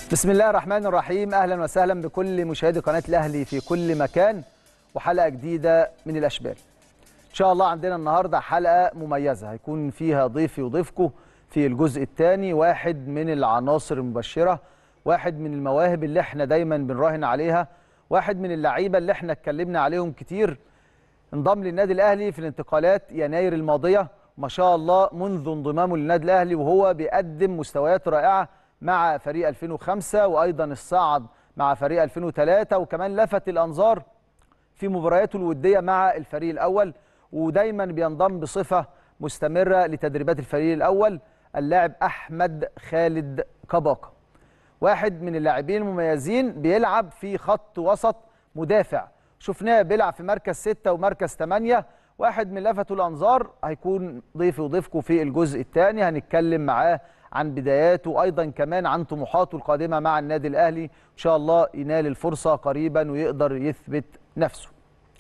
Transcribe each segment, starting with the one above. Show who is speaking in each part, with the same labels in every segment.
Speaker 1: بسم الله الرحمن الرحيم اهلا وسهلا بكل مشاهدي قناه الاهلي في كل مكان وحلقه جديده من الاشبال ان شاء الله عندنا النهارده حلقه مميزه هيكون فيها ضيفي وضيفكم في الجزء الثاني واحد من العناصر المبشره واحد من المواهب اللي احنا دايما بنراهن عليها واحد من اللعيبه اللي احنا اتكلمنا عليهم كتير انضم للنادي الاهلي في الانتقالات يناير الماضيه ما شاء الله منذ انضمامه للنادي الاهلي وهو بيقدم مستويات رائعه مع فريق 2005 وايضا الصعد مع فريق 2003 وكمان لفت الانظار في مبارياته الوديه مع الفريق الاول ودايما بينضم بصفه مستمره لتدريبات الفريق الاول اللاعب احمد خالد كباكا واحد من اللاعبين المميزين بيلعب في خط وسط مدافع شفناه بيلعب في مركز ستة ومركز ثمانية واحد من لفتوا الأنظار هيكون ضيفي وضيفكم في الجزء الثاني هنتكلم معاه عن بداياته وأيضا كمان عن طموحاته القادمة مع النادي الأهلي إن شاء الله ينال الفرصة قريبا ويقدر يثبت نفسه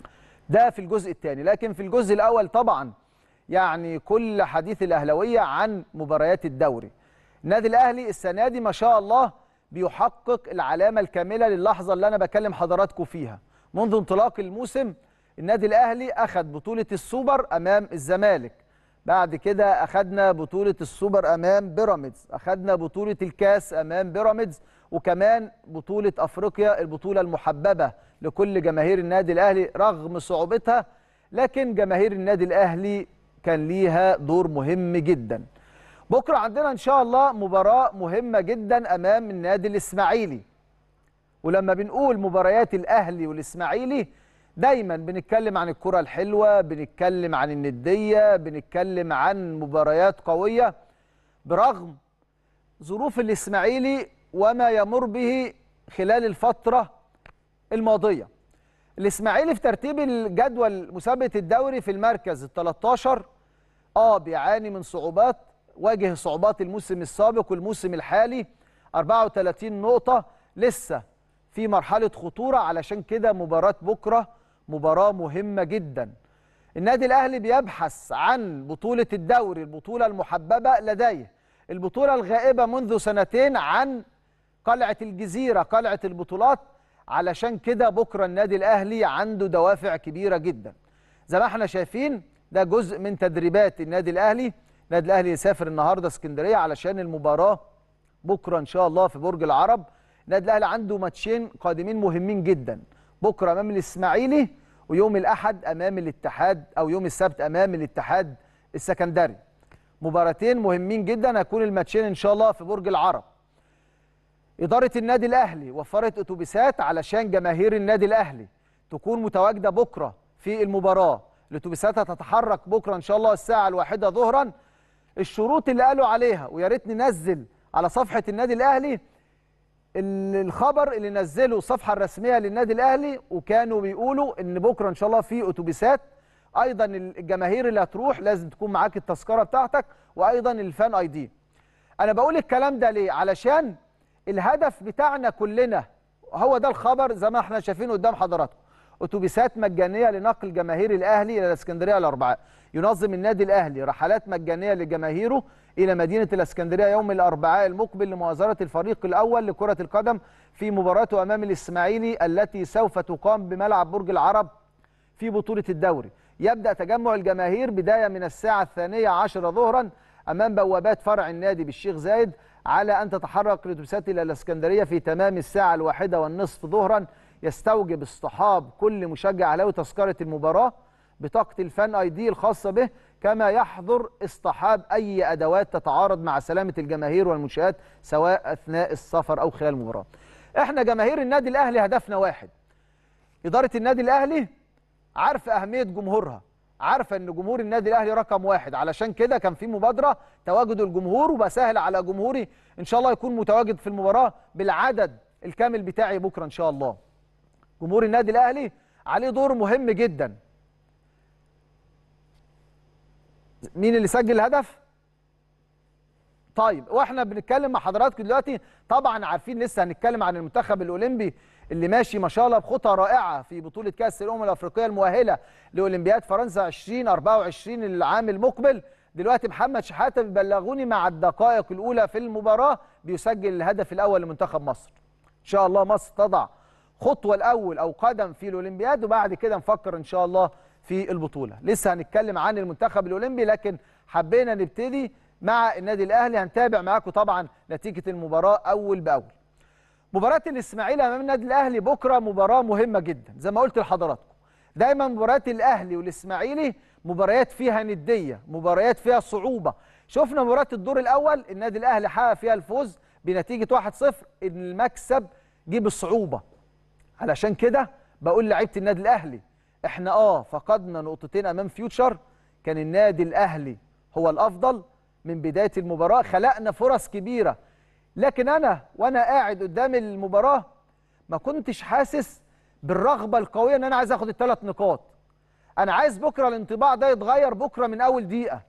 Speaker 1: ده في الجزء الثاني لكن في الجزء الأول طبعا يعني كل حديث الأهلوية عن مباريات الدوري النادي الأهلي السنة دي ما شاء الله بيحقق العلامة الكاملة للحظة اللي أنا بكلم حضراتكم فيها منذ انطلاق الموسم النادي الأهلي أخذ بطولة السوبر أمام الزمالك بعد كده أخذنا بطولة السوبر أمام بيراميدز أخذنا بطولة الكاس أمام بيراميدز وكمان بطولة أفريقيا البطولة المحببة لكل جماهير النادي الأهلي رغم صعوبتها لكن جماهير النادي الأهلي كان ليها دور مهم جداً بكره عندنا ان شاء الله مباراه مهمه جدا امام النادي الاسماعيلي ولما بنقول مباريات الاهلي والاسماعيلي دايما بنتكلم عن الكره الحلوه بنتكلم عن النديه بنتكلم عن مباريات قويه برغم ظروف الاسماعيلي وما يمر به خلال الفتره الماضيه الاسماعيلي في ترتيب الجدول مسابقه الدوري في المركز ال 13 اه بيعاني من صعوبات واجه صعوبات الموسم السابق والموسم الحالي 34 نقطة لسه في مرحلة خطورة علشان كده مباراة بكرة مباراة مهمة جدا النادي الأهلي بيبحث عن بطولة الدوري البطولة المحببة لديه البطولة الغائبة منذ سنتين عن قلعة الجزيرة قلعة البطولات علشان كده بكرة النادي الأهلي عنده دوافع كبيرة جدا زي ما احنا شايفين ده جزء من تدريبات النادي الأهلي النادي الاهلي يسافر النهارده اسكندريه علشان المباراه بكره ان شاء الله في برج العرب النادي الاهلي عنده ماتشين قادمين مهمين جدا بكره امام الاسماعيلي ويوم الاحد امام الاتحاد او يوم السبت امام الاتحاد السكندري مباراتين مهمين جدا هيكون الماتشين ان شاء الله في برج العرب اداره النادي الاهلي وفرت اتوبيسات علشان جماهير النادي الاهلي تكون متواجده بكره في المباراه الاتوبيسات هتتحرك بكره ان شاء الله الساعه الواحده ظهرا الشروط اللي قالوا عليها ويا ريت ننزل على صفحه النادي الاهلي الخبر اللي نزله الصفحه الرسميه للنادي الاهلي وكانوا بيقولوا ان بكره ان شاء الله في اتوبيسات ايضا الجماهير اللي هتروح لازم تكون معاك التذكره بتاعتك وايضا الفان اي دي انا بقول الكلام ده ليه علشان الهدف بتاعنا كلنا هو ده الخبر زي ما احنا شايفين قدام حضراتكم اتوبيسات مجانيه لنقل جماهير الاهلي الى الاسكندريه الاربعاء ينظم النادي الاهلي رحلات مجانيه لجماهيره الى مدينه الاسكندريه يوم الاربعاء المقبل لمؤازره الفريق الاول لكره القدم في مباراته امام الاسماعيلي التي سوف تقام بملعب برج العرب في بطوله الدوري يبدا تجمع الجماهير بدايه من الساعه الثانيه عشر ظهرا امام بوابات فرع النادي بالشيخ زايد على ان تتحرك الاتوبيسات الى الاسكندريه في تمام الساعه الواحده والنصف ظهرا يستوجب اصطحاب كل مشجع اهلاوي تذكره المباراه بطاقه الفان اي دي الخاصه به كما يحظر اصطحاب اي ادوات تتعارض مع سلامه الجماهير والمنشات سواء اثناء السفر او خلال المباراه. احنا جماهير النادي الاهلي هدفنا واحد. اداره النادي الاهلي عارفه اهميه جمهورها، عارفه ان جمهور النادي الاهلي رقم واحد علشان كده كان في مبادره تواجد الجمهور وبسهل على جمهوري ان شاء الله يكون متواجد في المباراه بالعدد الكامل بتاعي بكره ان شاء الله. جمهور النادي الاهلي عليه دور مهم جدا مين اللي سجل الهدف طيب واحنا بنتكلم مع حضراتكم دلوقتي طبعا عارفين لسه هنتكلم عن المنتخب الاولمبي اللي ماشي ما شاء الله بخطى رائعه في بطوله كاس الامم الافريقيه المؤهله لاولمبياد فرنسا 2024 العام المقبل دلوقتي محمد شحاته بيبلغوني مع الدقائق الاولى في المباراه بيسجل الهدف الاول لمنتخب مصر ان شاء الله مصر تضع خطوه الاول او قدم في الاولمبياد وبعد كده نفكر ان شاء الله في البطوله لسه هنتكلم عن المنتخب الاولمبي لكن حبينا نبتدي مع النادي الاهلي هنتابع معاكم طبعا نتيجه المباراه اول باول مباراه الاسماعيلي امام النادي الاهلي بكره مباراه مهمه جدا زي ما قلت لحضراتكم دايما مباريات الاهلي والاسماعيلي مباريات فيها نديه مباريات فيها صعوبه شفنا مباراه الدور الاول النادي الاهلي حقق فيها الفوز بنتيجه 1-0 المكسب جه بالصعوبه علشان كده بقول لعيبه النادي الاهلي احنا اه فقدنا نقطتين امام فيوتشر كان النادي الاهلي هو الافضل من بدايه المباراه خلقنا فرص كبيره لكن انا وانا قاعد قدام المباراه ما كنتش حاسس بالرغبه القويه ان انا عايز اخد الثلاث نقاط انا عايز بكره الانطباع ده يتغير بكره من اول دقيقه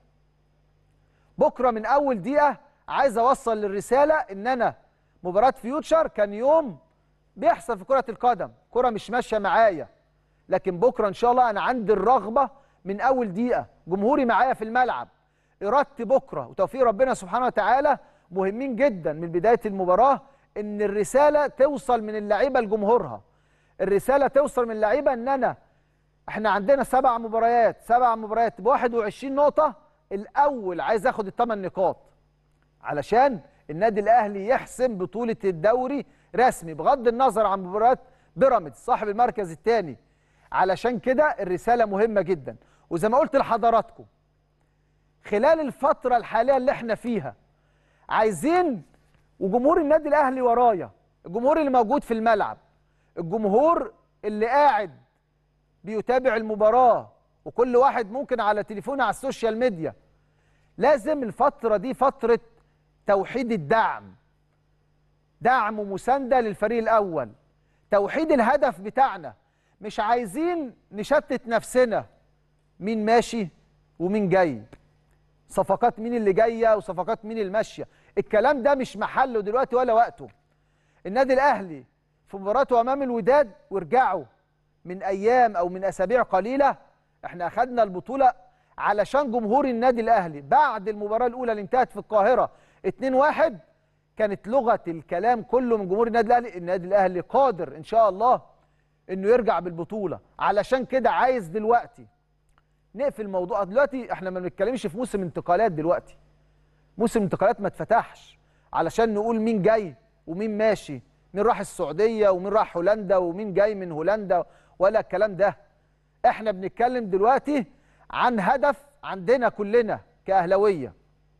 Speaker 1: بكره من اول دقيقه عايز اوصل للرساله ان انا مباراه فيوتشر كان يوم بيحصل في كره القدم كره مش ماشيه معايا لكن بكره ان شاء الله انا عندي الرغبه من اول دقيقه جمهوري معايا في الملعب ارادتي بكره وتوفيق ربنا سبحانه وتعالى مهمين جدا من بدايه المباراه ان الرساله توصل من اللعيبه لجمهورها الرساله توصل من اللعيبه ان انا احنا عندنا سبع مباريات سبع مباريات ب 21 نقطه الاول عايز اخد الثمان نقاط علشان النادي الاهلي يحسم بطوله الدوري رسمي بغض النظر عن مباراه بيراميدز صاحب المركز الثاني علشان كده الرساله مهمه جدا وزي ما قلت لحضراتكم خلال الفتره الحاليه اللي احنا فيها عايزين وجمهور النادي الاهلي ورايا الجمهور اللي موجود في الملعب الجمهور اللي قاعد بيتابع المباراه وكل واحد ممكن على تليفونه على السوشيال ميديا لازم الفتره دي فتره توحيد الدعم دعم ومسانده للفريق الاول توحيد الهدف بتاعنا مش عايزين نشتت نفسنا مين ماشي ومين جاي صفقات مين اللي جايه وصفقات مين اللي ماشيه الكلام ده مش محله دلوقتي ولا وقته النادي الاهلي في مباراته امام الوداد وارجعوا من ايام او من اسابيع قليله احنا اخذنا البطوله علشان جمهور النادي الاهلي بعد المباراه الاولى اللي انتهت في القاهره 2-1 كانت لغه الكلام كله من جمهور النادي الاهلي النادي الاهلي قادر ان شاء الله انه يرجع بالبطوله علشان كده عايز دلوقتي نقفل الموضوع دلوقتي احنا ما بنتكلمش في موسم انتقالات دلوقتي موسم انتقالات ما اتفتحش علشان نقول مين جاي ومين ماشي مين راح السعوديه ومين راح هولندا ومين جاي من هولندا ولا الكلام ده احنا بنتكلم دلوقتي عن هدف عندنا كلنا كاهلاويه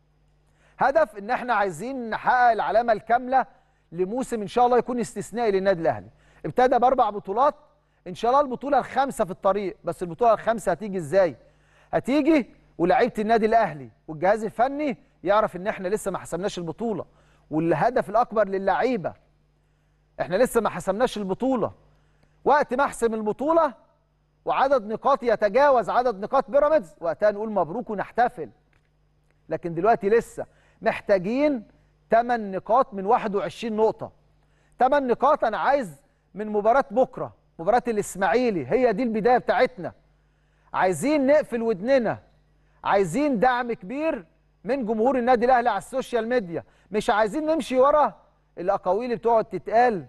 Speaker 1: هدف ان احنا عايزين نحقق العلامه الكامله لموسم ان شاء الله يكون استثنائي للنادي الاهلي ابتدى باربع بطولات ان شاء الله البطوله الخامسه في الطريق بس البطوله الخامسه هتيجي ازاي هتيجي ولاعيبه النادي الاهلي والجهاز الفني يعرف ان احنا لسه ما حسمناش البطوله والهدف الاكبر للعيبه احنا لسه ما حسمناش البطوله وقت ما احسم البطوله وعدد نقاط يتجاوز عدد نقاط بيراميدز وقتها نقول مبروك ونحتفل لكن دلوقتي لسه محتاجين 8 نقاط من 21 نقطه 8 نقاط انا عايز من مباراه بكره مباراه الاسماعيلي هي دي البدايه بتاعتنا عايزين نقفل ودننا عايزين دعم كبير من جمهور النادي الاهلي على السوشيال ميديا مش عايزين نمشي ورا الاقاويل اللي بتقعد تتقال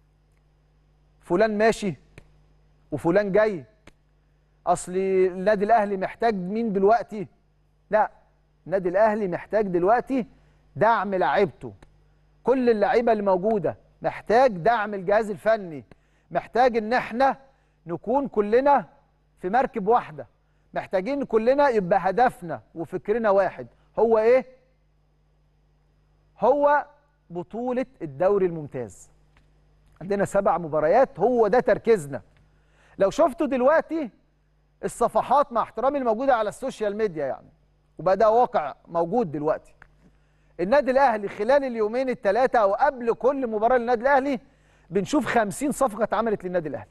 Speaker 1: فلان ماشي وفلان جاي اصل النادي الاهلي محتاج مين دلوقتي لا النادي الاهلي محتاج دلوقتي دعم لاعيبته كل اللعيبه اللي موجوده محتاج دعم الجهاز الفني محتاج ان احنا نكون كلنا في مركب واحده محتاجين كلنا يبقى هدفنا وفكرنا واحد هو ايه هو بطوله الدوري الممتاز عندنا سبع مباريات هو ده تركيزنا لو شفتوا دلوقتي الصفحات مع احترامي الموجوده على السوشيال ميديا يعني وبقى ده واقع موجود دلوقتي النادي الاهلي خلال اليومين الثلاثه او قبل كل مباراه للنادي الاهلي بنشوف 50 صفقه اتعملت للنادي الاهلي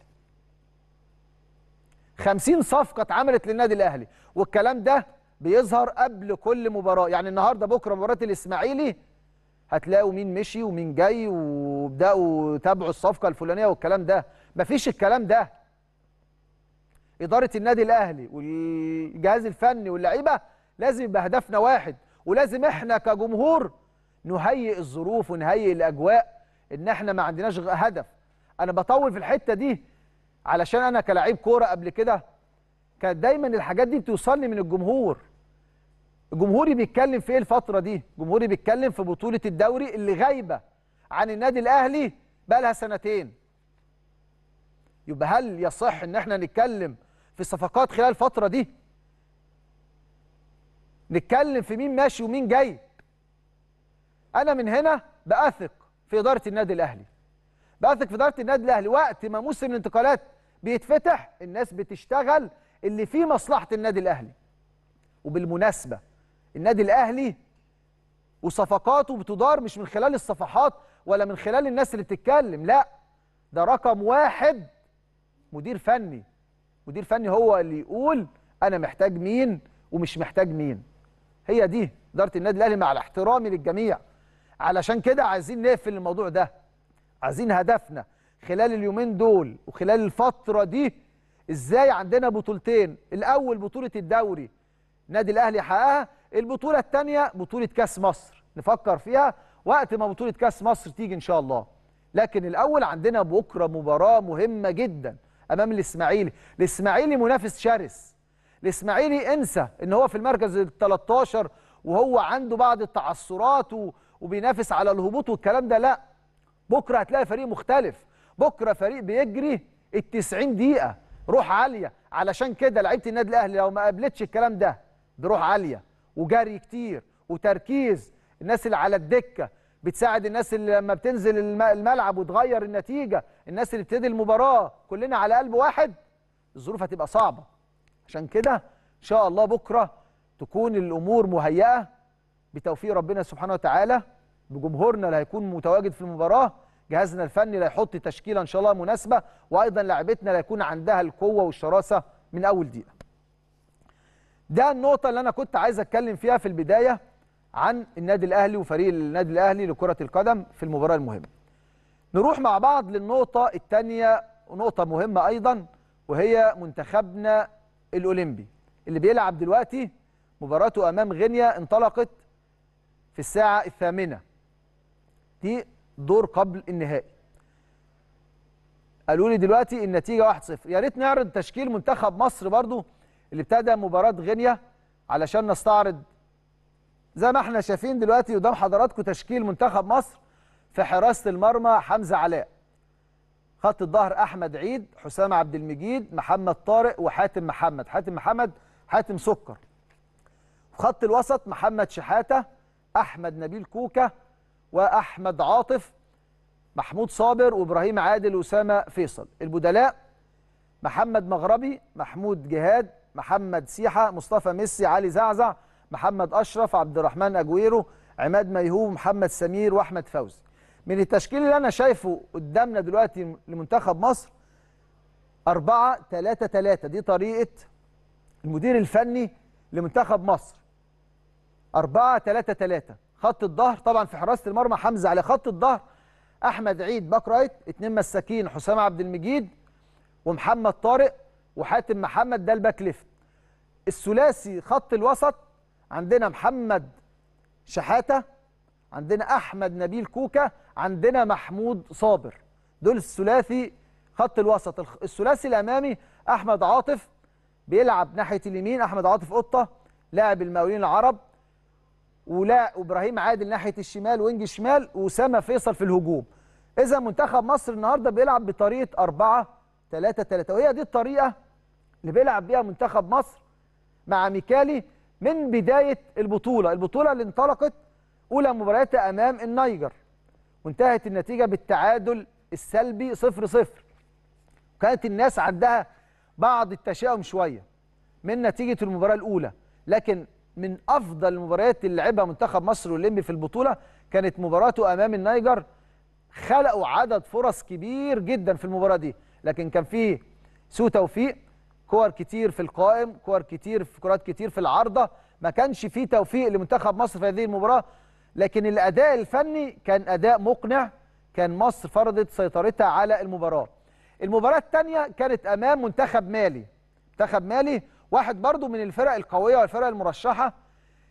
Speaker 1: 50 صفقه اتعملت للنادي الاهلي والكلام ده بيظهر قبل كل مباراه يعني النهارده بكره مباراه الاسماعيلي هتلاقوا مين مشي ومين جاي وبداوا تابعوا الصفقه الفلانيه والكلام ده مفيش الكلام ده اداره النادي الاهلي والجهاز الفني واللعيبه لازم يبقى هدفنا واحد ولازم احنا كجمهور نهيئ الظروف ونهيئ الاجواء ان احنا ما عندناش غ- هدف انا بطول في الحته دي علشان انا كلاعب كوره قبل كده كانت دايما الحاجات دي بتوصلني من الجمهور جمهوري بيتكلم في ايه الفتره دي جمهوري بيتكلم في بطوله الدوري اللي غايبه عن النادي الاهلي بقى لها سنتين يبقى هل يصح ان احنا نتكلم في الصفقات خلال الفتره دي نتكلم في مين ماشي ومين جاي انا من هنا باثق في اداره النادي الاهلي باثق في اداره النادي الاهلي وقت ما موسم الانتقالات بيتفتح الناس بتشتغل اللي فيه مصلحه النادي الاهلي وبالمناسبه النادي الاهلي وصفقاته بتدار مش من خلال الصفحات ولا من خلال الناس اللي بتتكلم لا ده رقم واحد مدير فني مدير فني هو اللي يقول انا محتاج مين ومش محتاج مين هي دي اداره النادي الاهلي مع الاحترام للجميع علشان كده عايزين نقفل الموضوع ده عايزين هدفنا خلال اليومين دول وخلال الفتره دي ازاي عندنا بطولتين الاول بطوله الدوري النادي الاهلي حققها البطوله الثانيه بطوله كاس مصر نفكر فيها وقت ما بطوله كاس مصر تيجي ان شاء الله لكن الاول عندنا بكره مباراه مهمه جدا امام الاسماعيلي الاسماعيلي منافس شرس الاسماعيلي انسى ان هو في المركز ال 13 وهو عنده بعض التعثرات و- وبينافس على الهبوط والكلام ده لا بكره هتلاقي فريق مختلف بكره فريق بيجري ال 90 دقيقه روح عاليه علشان كده لعيبه النادي الاهلي لو ما قابلتش الكلام ده بروح عاليه وجري كتير وتركيز الناس اللي على الدكه بتساعد الناس اللي لما بتنزل الم- الملعب وتغير النتيجه الناس اللي بتبتدي المباراه كلنا على قلب واحد الظروف هتبقى صعبه عشان كده ان شاء الله بكره تكون الامور مهيئه بتوفيق ربنا سبحانه وتعالى بجمهورنا اللي هيكون متواجد في المباراه جهازنا الفني اللي هيحط تشكيله ان شاء الله مناسبه وايضا لاعبتنا اللي هيكون عندها القوه والشراسه من اول دقيقه ده النقطه اللي انا كنت عايز اتكلم فيها في البدايه عن النادي الاهلي وفريق النادي الاهلي لكره القدم في المباراه المهمه نروح مع بعض للنقطه الثانيه ونقطه مهمه ايضا وهي منتخبنا الاولمبي اللي بيلعب دلوقتي مباراته امام غينيا انطلقت في الساعه الثامنه دي دور قبل النهائي قالوا لي دلوقتي النتيجه 1-0 يا ريت نعرض تشكيل منتخب مصر برضو اللي ابتدى مباراه غينيا علشان نستعرض زي ما احنا شايفين دلوقتي قدام حضراتكم تشكيل منتخب مصر في حراسه المرمى حمزه علاء خط الظهر احمد عيد حسام عبد المجيد محمد طارق وحاتم محمد حاتم محمد حاتم سكر خط الوسط محمد شحاته احمد نبيل كوكا واحمد عاطف محمود صابر وابراهيم عادل واسامه فيصل البدلاء محمد مغربي محمود جهاد محمد سيحه مصطفى ميسي علي زعزع محمد اشرف عبد الرحمن اجويرو عماد ميهوب محمد سمير واحمد فوزي من التشكيل اللي انا شايفه قدامنا دلوقتي لمنتخب مصر 4 3 3 دي طريقه المدير الفني لمنتخب مصر 4 3 3 خط الظهر طبعا في حراسه المرمى حمزه على خط الظهر احمد عيد باك رايت اثنين مساكين حسام عبد المجيد ومحمد طارق وحاتم محمد ده الباك ليفت الثلاثي خط الوسط عندنا محمد شحاته عندنا احمد نبيل كوكا عندنا محمود صابر دول الثلاثي خط الوسط الخ- الثلاثي الامامي احمد عاطف بيلعب ناحيه اليمين احمد عاطف قطه لاعب المقاولين العرب ولا ابراهيم عادل ناحيه الشمال وينج شمال واسامه فيصل في الهجوم اذا منتخب مصر النهارده بيلعب بطريقه 4 3 3 وهي دي الطريقه اللي بيلعب بيها منتخب مصر مع ميكالي من بدايه البطوله البطوله اللي انطلقت اولى مبارياتها امام النيجر وانتهت النتيجه بالتعادل السلبي 0 0 كانت الناس عندها بعض التشاؤم شويه من نتيجه المباراه الاولى لكن من افضل المباريات اللي لعبها منتخب مصر والليمبي في البطوله كانت مباراته امام النيجر خلقوا عدد فرص كبير جدا في المباراه دي لكن كان فيه سوء توفيق كور كتير في القائم كور كتير في كرات كتير في العارضه ما كانش فيه توفيق لمنتخب مصر في هذه المباراه لكن الاداء الفني كان اداء مقنع كان مصر فرضت سيطرتها على المباراه المباراه الثانيه كانت امام منتخب مالي منتخب مالي واحد برضو من الفرق القويه والفرق المرشحه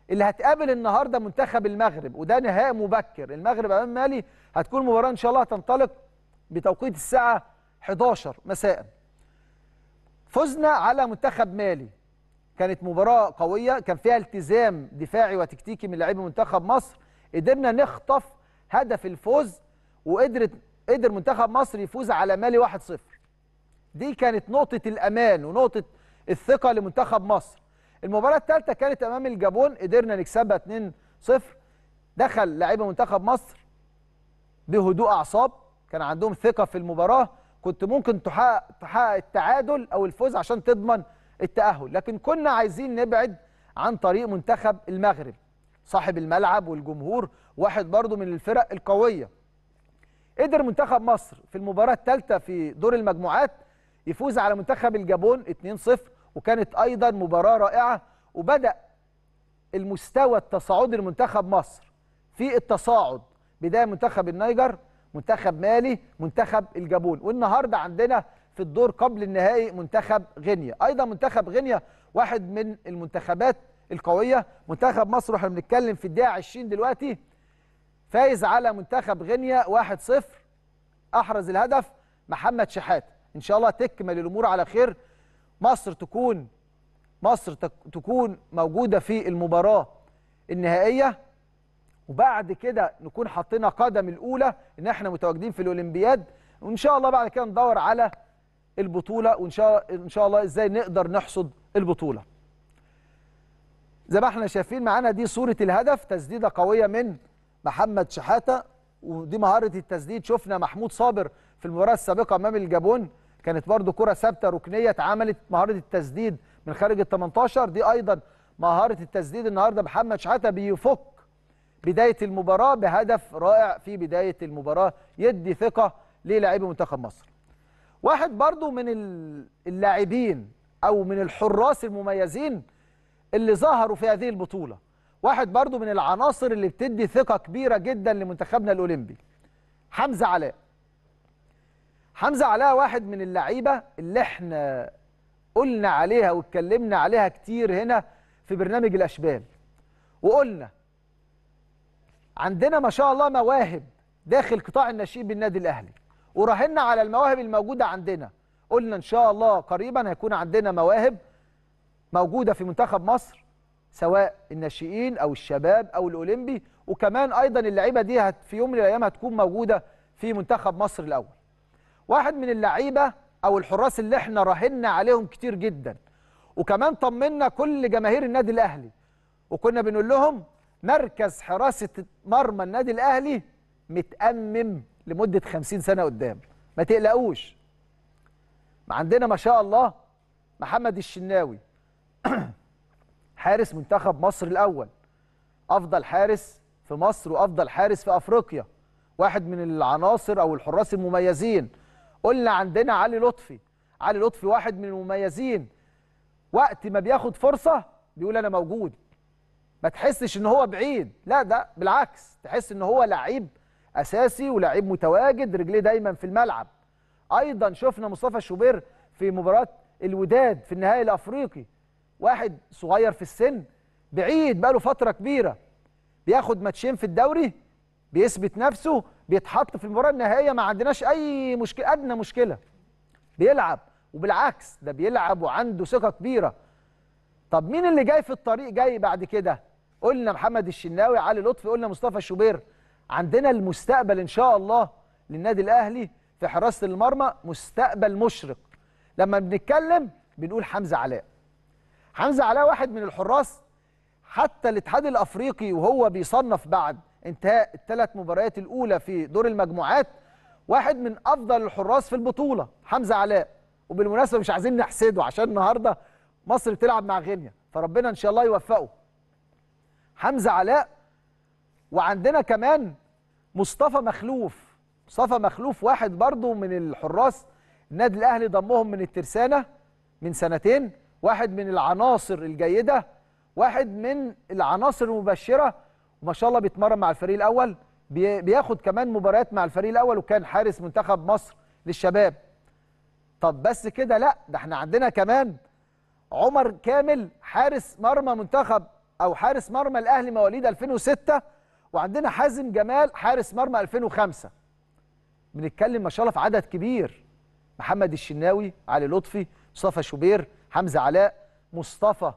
Speaker 1: اللي هتقابل النهارده منتخب المغرب وده نهائي مبكر المغرب امام مالي هتكون المباراه ان شاء الله هتنطلق بتوقيت الساعه 11 مساء فزنا على منتخب مالي كانت مباراه قويه كان فيها التزام دفاعي وتكتيكي من لاعبي منتخب مصر قدرنا نخطف هدف الفوز وقدرت قدر منتخب مصر يفوز على مالي 1-0 دي كانت نقطه الامان ونقطه الثقه لمنتخب مصر المباراه الثالثه كانت امام الجابون قدرنا نكسبها 2-0 دخل لاعبي منتخب مصر بهدوء اعصاب كان عندهم ثقه في المباراه كنت ممكن تحقق تحقق التعادل او الفوز عشان تضمن التاهل لكن كنا عايزين نبعد عن طريق منتخب المغرب صاحب الملعب والجمهور واحد برضو من الفرق القويه قدر منتخب مصر في المباراه الثالثه في دور المجموعات يفوز على منتخب الجابون 2-0 وكانت ايضا مباراه رائعه وبدا المستوى التصاعدي لمنتخب مصر في التصاعد بدايه منتخب النيجر منتخب مالي منتخب الجابون والنهارده عندنا في الدور قبل النهائي منتخب غينيا ايضا منتخب غينيا واحد من المنتخبات القويه منتخب مصر واحنا بنتكلم في الدقيقه 20 دلوقتي فايز على منتخب غينيا 1-0 احرز الهدف محمد شحاته ان شاء الله تكمل الامور على خير مصر تكون مصر تكون موجوده في المباراه النهائيه وبعد كده نكون حطينا قدم الاولى ان احنا متواجدين في الاولمبياد وان شاء الله بعد كده ندور على البطوله وان شاء ان شاء الله ازاي نقدر نحصد البطوله زي ما احنا شايفين معانا دي صوره الهدف تسديده قويه من محمد شحاته ودي مهاره التسديد شفنا محمود صابر في المباراه السابقه امام الجابون كانت برده كره ثابته ركنيه اتعملت مهاره التسديد من خارج ال 18 دي ايضا مهاره التسديد النهارده محمد شحاته بيفك بدايه المباراه بهدف رائع في بدايه المباراه يدي ثقه للاعبي منتخب مصر. واحد برضو من اللاعبين او من الحراس المميزين اللي ظهروا في هذه البطوله. واحد برضو من العناصر اللي بتدي ثقه كبيره جدا لمنتخبنا الاولمبي. حمزه علاء. حمزه علاء واحد من اللعيبه اللي احنا قلنا عليها واتكلمنا عليها كتير هنا في برنامج الاشبال. وقلنا عندنا ما شاء الله مواهب داخل قطاع الناشئين بالنادي الاهلي وراهنا على المواهب الموجوده عندنا قلنا ان شاء الله قريبا هيكون عندنا مواهب موجوده في منتخب مصر سواء الناشئين او الشباب او الاولمبي وكمان ايضا اللعيبه دي هت في يوم من الايام هتكون موجوده في منتخب مصر الاول واحد من اللعيبه او الحراس اللي احنا راهنا عليهم كتير جدا وكمان طمنا كل جماهير النادي الاهلي وكنا بنقول لهم مركز حراسه مرمى النادي الاهلي متأمم لمده 50 سنه قدام ما تقلقوش عندنا ما شاء الله محمد الشناوي حارس منتخب مصر الاول افضل حارس في مصر وافضل حارس في افريقيا واحد من العناصر او الحراس المميزين قلنا عندنا علي لطفي علي لطفي واحد من المميزين وقت ما بياخد فرصه بيقول انا موجود ما تحسش ان هو بعيد لا ده بالعكس تحس ان هو لعيب اساسي ولعيب متواجد رجليه دايما في الملعب ايضا شفنا مصطفى شوبير في مباراه الوداد في النهائي الافريقي واحد صغير في السن بعيد بقاله فتره كبيره بياخد ماتشين في الدوري بيثبت نفسه بيتحط في المباراه النهائيه ما عندناش اي مشكله ادنى مشكله بيلعب وبالعكس ده بيلعب وعنده ثقه كبيره طب مين اللي جاي في الطريق جاي بعد كده قلنا محمد الشناوي علي لطفي قلنا مصطفى شوبير عندنا المستقبل ان شاء الله للنادي الاهلي في حراسه المرمى مستقبل مشرق لما بنتكلم بنقول حمزه علاء حمزه علاء واحد من الحراس حتى الاتحاد الافريقي وهو بيصنف بعد انتهاء الثلاث مباريات الاولى في دور المجموعات واحد من افضل الحراس في البطوله حمزه علاء وبالمناسبه مش عايزين نحسده عشان النهارده مصر بتلعب مع غينيا فربنا ان شاء الله يوفقه حمزه علاء وعندنا كمان مصطفى مخلوف مصطفى مخلوف واحد برضو من الحراس النادي الاهلي ضمهم من الترسانه من سنتين واحد من العناصر الجيده واحد من العناصر المبشره وما شاء الله بيتمرن مع الفريق الاول بياخد كمان مباريات مع الفريق الاول وكان حارس منتخب مصر للشباب طب بس كده لا ده احنا عندنا كمان عمر كامل حارس مرمى منتخب او حارس مرمى الاهلي مواليد 2006 وعندنا حازم جمال حارس مرمى 2005 بنتكلم ما شاء الله في عدد كبير محمد الشناوي علي لطفي مصطفى شوبير حمزه علاء مصطفى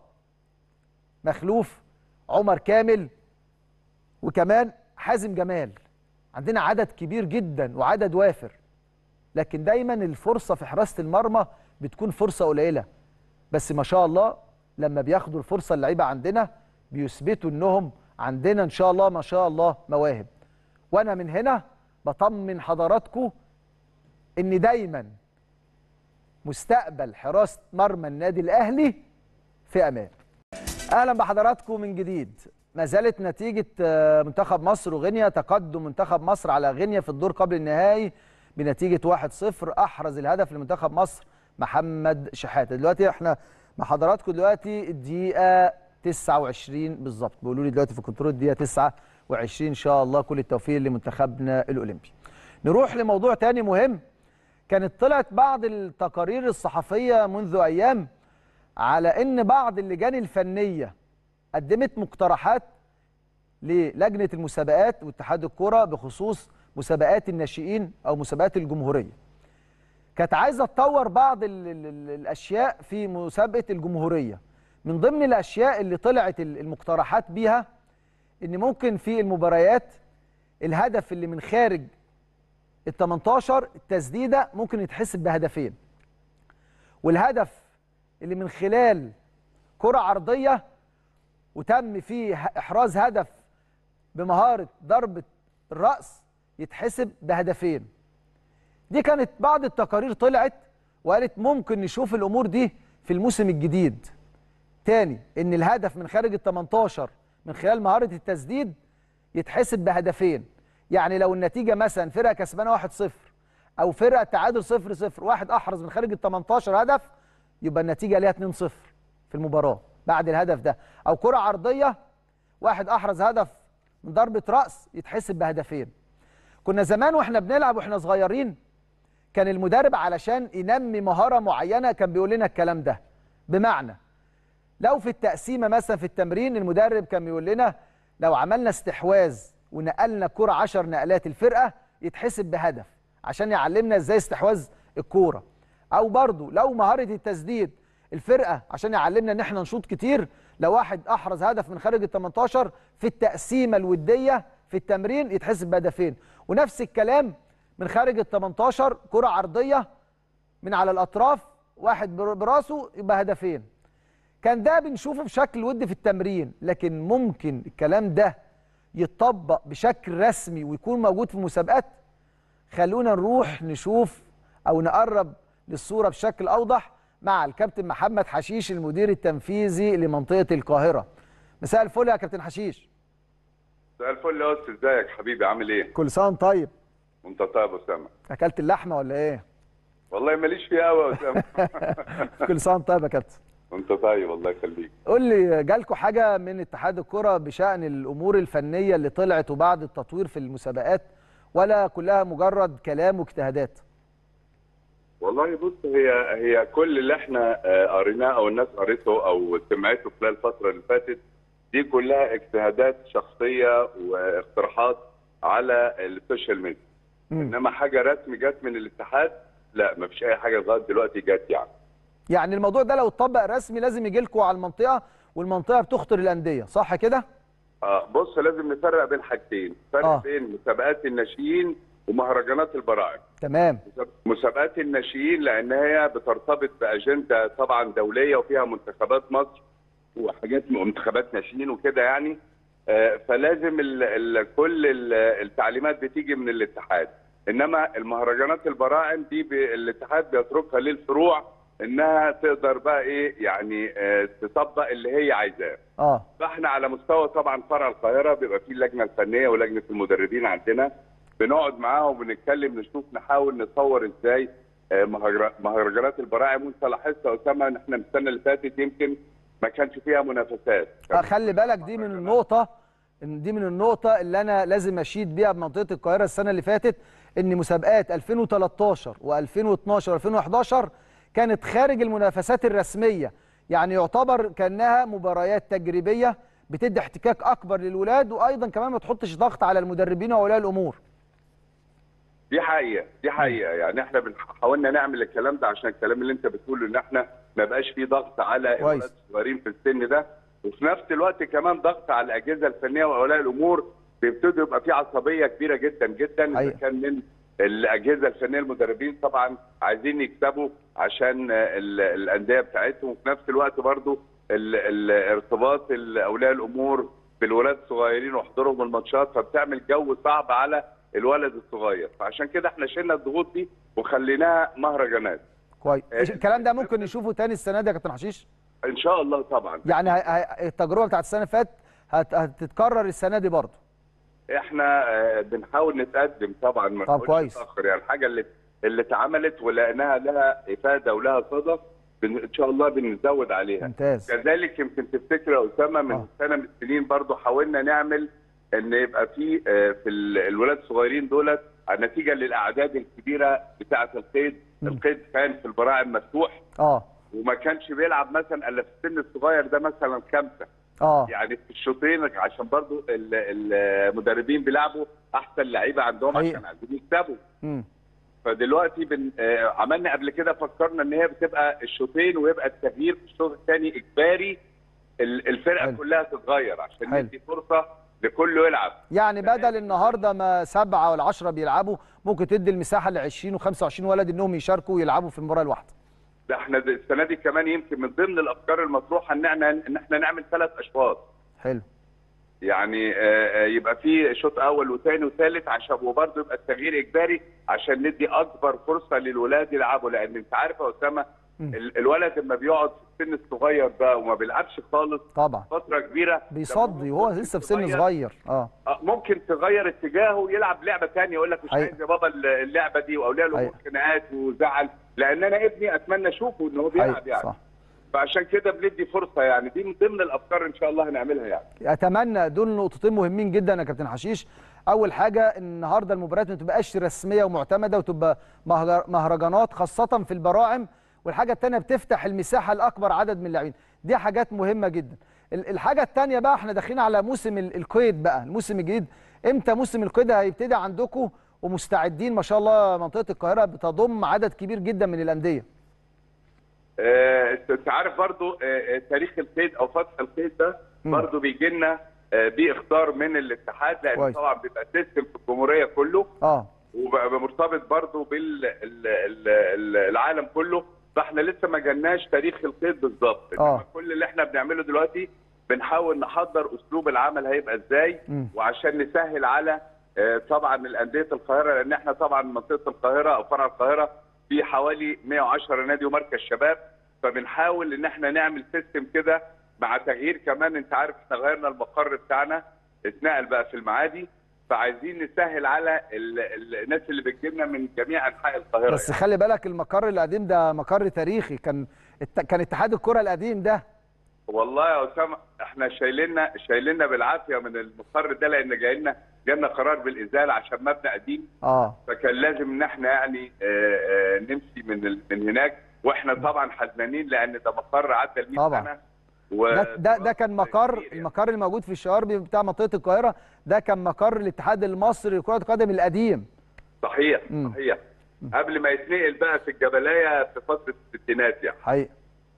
Speaker 1: مخلوف عمر كامل وكمان حازم جمال عندنا عدد كبير جدا وعدد وافر لكن دايما الفرصه في حراسه المرمى بتكون فرصه قليله بس ما شاء الله لما بياخدوا الفرصه اللعيبه عندنا بيثبتوا انهم عندنا ان شاء الله ما شاء الله مواهب وانا من هنا بطمن حضراتكم ان دايما مستقبل حراسه مرمى النادي الاهلي في امان اهلا بحضراتكم من جديد ما زالت نتيجه آه، منتخب مصر وغينيا تقدم منتخب مصر على غينيا في الدور قبل النهائي بنتيجه 1-0 احرز الهدف لمنتخب مصر محمد شحاته دلوقتي احنا مع حضراتكم دلوقتي الدقيقه 29 بالظبط بيقولوا لي دلوقتي في الكنترول الدقيقه 29 ان شاء الله كل التوفيق لمنتخبنا الاولمبي نروح لموضوع تاني مهم كانت طلعت بعض التقارير الصحفيه منذ ايام على ان بعض اللجان الفنيه قدمت مقترحات للجنه المسابقات واتحاد الكره بخصوص مسابقات الناشئين او مسابقات الجمهوريه كانت عايزه تطور بعض ال ال ال الاشياء في مسابقه الجمهوريه من ضمن الاشياء اللي طلعت ال- المقترحات بيها ان ممكن في المباريات الهدف اللي من خارج ال 18 التسديده ممكن يتحسب بهدفين والهدف اللي من خلال كره عرضيه وتم فيه ه- احراز هدف بمهاره ضربه الراس يتحسب بهدفين دي كانت بعض التقارير طلعت وقالت ممكن نشوف الامور دي في الموسم الجديد تاني ان الهدف من خارج ال 18 من خلال مهاره التسديد يتحسب بهدفين يعني لو النتيجه مثلا فرقه كسبانه 1-0 او فرقه تعادل 0-0 واحد احرز من خارج ال 18 هدف يبقى النتيجه ليها 2-0 في المباراه بعد الهدف ده او كره عرضيه واحد احرز هدف من ضربه راس يتحسب بهدفين كنا زمان واحنا بنلعب واحنا صغيرين كان المدرب علشان ينمي مهاره معينه كان بيقول لنا الكلام ده بمعنى لو في التقسيمه مثلا في التمرين المدرب كان بيقول لنا لو عملنا استحواذ ونقلنا الكره 10 نقلات الفرقه يتحسب بهدف عشان يعلمنا ازاي استحواذ الكوره او برضو لو مهاره التسديد الفرقه عشان يعلمنا ان احنا نشوط كتير لو واحد احرز هدف من خارج ال 18 في التقسيمه الوديه في التمرين يتحسب بهدفين ونفس الكلام من خارج ال 18 كره عرضيه من على الاطراف واحد بر- براسه يبقى هدفين كان ده بنشوفه بشكل ودي في التمرين لكن ممكن الكلام ده يتطبق بشكل رسمي ويكون موجود في مسابقات خلونا نروح نشوف او نقرب للصوره بشكل اوضح مع الكابتن محمد حشيش المدير التنفيذي لمنطقه القاهره مساء الفل يا كابتن حشيش
Speaker 2: مساء الفل يا استاذ ازيك حبيبي عامل ايه؟
Speaker 1: كل سنه وأنت طيب
Speaker 2: وانت طيب يا اسامه
Speaker 1: اكلت اللحمه ولا ايه
Speaker 2: والله ماليش فيها قوي يا اسامه
Speaker 1: كل سنه وأنت طيب يا كابتن
Speaker 2: وانت طيب الله يخليك
Speaker 1: قول لي جالكوا حاجه من اتحاد الكره بشان الامور الفنيه اللي طلعت وبعد التطوير في المسابقات ولا كلها مجرد كلام واجتهادات
Speaker 2: والله بص هي هي كل اللي احنا آه، قريناه او الناس قريته او سمعته خلال الفتره اللي فاتت دي كلها اجتهادات شخصيه واقتراحات على السوشيال ميديا
Speaker 1: مم.
Speaker 2: انما حاجه رسمي جت من الاتحاد لا ما فيش اي حاجه لغايه دلوقتي جت يعني
Speaker 1: يعني الموضوع ده لو اتطبق رسمي لازم يجي لكم على المنطقه والمنطقه بتخطر الانديه صح كده
Speaker 2: اه بص لازم نفرق بين حاجتين فرق
Speaker 1: آه.
Speaker 2: آه. بين مسابقات الناشئين ومهرجانات البراعم
Speaker 1: تمام
Speaker 2: مسابقات الناشئين لان هي بترتبط باجنده طبعا دوليه وفيها منتخبات مصر وحاجات منتخبات ناشئين وكده يعني آه، فلازم ال ال كل ال التعليمات بتيجي من الاتحاد انما المهرجانات البراعم دي ب- الاتحاد بيتركها للفروع انها تقدر بقى ايه يعني آه، تطبق اللي هي عايزاه
Speaker 1: اه
Speaker 2: فاحنا على مستوى طبعا فرع القاهره بيبقى فيه اللجنه الفنيه ولجنه المدربين عندنا بنقعد معاهم ونتكلم نشوف نحاول نطور ازاي آه، مهرج- مهرجانات البراعم وانت لاحظت يا اسامه ان احنا من السنه اللي فاتت يمكن ما كانش فيها منافسات
Speaker 1: آه، خلي بالك دي من النقطة إن دي من النقطة اللي أنا لازم أشيد بيها بمنطقة القاهرة السنة اللي فاتت إن مسابقات 2013 و2012 و2011 كانت خارج المنافسات الرسمية يعني يعتبر كأنها مباريات تجريبية بتدي احتكاك اكبر للولاد وايضا كمان ما تحطش ضغط على المدربين واولياء الامور
Speaker 2: دي حقيقه دي حقيقه يعني احنا حاولنا نعمل الكلام ده عشان الكلام اللي انت بتقوله ان احنا ما بقاش فيه ضغط على
Speaker 1: كويس.
Speaker 2: الولاد الصغيرين في السن ده وفي نفس الوقت كمان ضغط على الاجهزه الفنيه واولياء الامور بيبتدوا يبقى في عصبيه كبيره جدا جدا اذا
Speaker 1: حقيقة.
Speaker 2: كان من الاجهزه الفنيه المدربين طبعا عايزين يكسبوا عشان ال- الانديه بتاعتهم وفي نفس الوقت برضو ال- الارتباط ال- اولياء الامور بالولاد الصغيرين وحضورهم الماتشات فبتعمل جو صعب على الولد الصغير فعشان كده احنا شلنا الضغوط دي وخليناها مهرجانات
Speaker 1: كويس
Speaker 2: آه،
Speaker 1: الكلام ده ممكن نشوفه تاني السنه دي يا كابتن حشيش
Speaker 2: ان شاء الله طبعا
Speaker 1: يعني هي- هي- التجربه بتاعت السنه اللي فاتت هت- هتتكرر السنه دي برضه
Speaker 2: احنا آه، بنحاول نتقدم طبعا ما
Speaker 1: طب
Speaker 2: نحاولش
Speaker 1: كويس.
Speaker 2: نتاخر يعني الحاجه اللي اللي اتعملت ولقيناها لها افاده ولها صدى بن- ان شاء الله بنزود عليها
Speaker 1: ممتاز
Speaker 2: كذلك يمكن تفتكر يا اسامه من
Speaker 1: آه.
Speaker 2: سنه من السنين برضو حاولنا نعمل ان يبقى في آه، في ال- الولاد الصغيرين دولت نتيجه للاعداد الكبيره بتاعه القيد
Speaker 1: مم.
Speaker 2: القيد كان في البراعم مفتوح
Speaker 1: اه
Speaker 2: وما كانش بيلعب مثلا الا في السن الصغير ده مثلا خمسه
Speaker 1: اه
Speaker 2: يعني في الشوطين عشان برضو ال- المدربين بيلعبوا احسن لعيبه عندهم
Speaker 1: حقيقة.
Speaker 2: عشان عايزين يكسبوا
Speaker 1: امم
Speaker 2: فدلوقتي بن آه، عملنا قبل كده فكرنا ان هي بتبقى الشوطين ويبقى التغيير في الشوط الثاني اجباري ال- الفرقه
Speaker 1: حلو.
Speaker 2: كلها تتغير عشان
Speaker 1: حلو.
Speaker 2: ندي فرصه لكله يلعب
Speaker 1: يعني بدل النهارده ما سبعه ولا 10 بيلعبوا ممكن تدي المساحه ل 20 و25 ولد انهم يشاركوا ويلعبوا في المباراه الواحده
Speaker 2: ده احنا د- السنه دي كمان يمكن من ضمن الافكار المطروحه ان احنا ان احنا نعمل ثلاث اشواط
Speaker 1: حلو
Speaker 2: يعني آه، آه، يبقى في شوط اول وثاني وثالث عشان وبرضه يبقى التغيير اجباري عشان ندي اكبر فرصه للولاد يلعبوا لان انت عارف يا اسامه
Speaker 1: مم.
Speaker 2: ال- الولد لما بيقعد في السن الصغير ده وما بيلعبش خالص
Speaker 1: طبعا
Speaker 2: فتره كبيره
Speaker 1: بيصدي
Speaker 2: لما
Speaker 1: وهو
Speaker 2: ممكن
Speaker 1: لسه في سن
Speaker 2: تغير-
Speaker 1: صغير اه
Speaker 2: آه، ممكن تغير اتجاهه يلعب لعبه ثانيه يقول لك مش
Speaker 1: حقيقة.
Speaker 2: عايز يا بابا اللعبه دي واولياء الامور
Speaker 1: حقيقة.
Speaker 2: خناقات وزعل لان انا ابني اتمنى اشوفه ان هو بيلعب
Speaker 1: حقيقي
Speaker 2: يعني
Speaker 1: صح
Speaker 2: فعشان كده بندي فرصه يعني دي من ضمن الافكار ان شاء الله هنعملها يعني
Speaker 1: اتمنى دول نقطتين مهمين جدا يا كابتن حشيش اول حاجه ان النهارده المباريات ما تبقاش رسميه ومعتمده وتبقى مهجر- مهرجانات خاصه في البراعم والحاجه الثانيه بتفتح المساحه لاكبر عدد من اللاعبين دي حاجات مهمه جدا ال- الحاجه الثانيه بقى احنا داخلين على موسم ال- القيد بقى الموسم الجديد امتى موسم القيد هيبتدي عندكم ومستعدين ما شاء الله منطقه القاهره بتضم عدد كبير جدا من الانديه
Speaker 2: آه، انت عارف برضو آه، آه، تاريخ القيد او فتح القيد ده
Speaker 1: مم.
Speaker 2: برضو بيجي لنا آه، باختار من الاتحاد لان
Speaker 1: كويس.
Speaker 2: طبعا بيبقى سيستم في الجمهوريه كله
Speaker 1: اه
Speaker 2: وبقى مرتبط برضو بالعالم كله فاحنا لسه ما جالناش تاريخ القيد بالظبط
Speaker 1: آه.
Speaker 2: إنما كل اللي احنا بنعمله دلوقتي بنحاول نحضر اسلوب العمل هيبقى ازاي
Speaker 1: مم.
Speaker 2: وعشان نسهل على آه، طبعا الانديه القاهره لان احنا طبعا منطقه القاهره او فرع القاهره في حوالي 110 نادي ومركز شباب فبنحاول ان احنا نعمل سيستم كده مع تغيير كمان انت عارف احنا غيرنا المقر بتاعنا اتنقل بقى في المعادي فعايزين نسهل على ال- ال- الناس اللي بتجيلنا من جميع انحاء القاهره
Speaker 1: بس خلي بالك المقر القديم ده مقر تاريخي كان الت- كان اتحاد الكره القديم ده
Speaker 2: والله يا اسامه احنا شايليننا شايليننا بالعافيه من المقر ده لان جاي لنا جالنا قرار بالازاله عشان مبنى قديم
Speaker 1: اه
Speaker 2: فكان لازم ان احنا يعني آه، آه، نمشي من ال- من هناك واحنا طبعا حزنانين لان ده مقر عدى ال 100
Speaker 1: طبعا.
Speaker 2: سنه و
Speaker 1: ده ده, ده كان مقر
Speaker 2: كبير يعني.
Speaker 1: المقر الموجود في الشواربي بتاع منطقه القاهره ده كان مقر الاتحاد المصري لكره القدم القديم
Speaker 2: صحيح
Speaker 1: مم.
Speaker 2: صحيح قبل ما يتنقل بقى في الجبلايه في فتره الستينات يعني
Speaker 1: حقيقي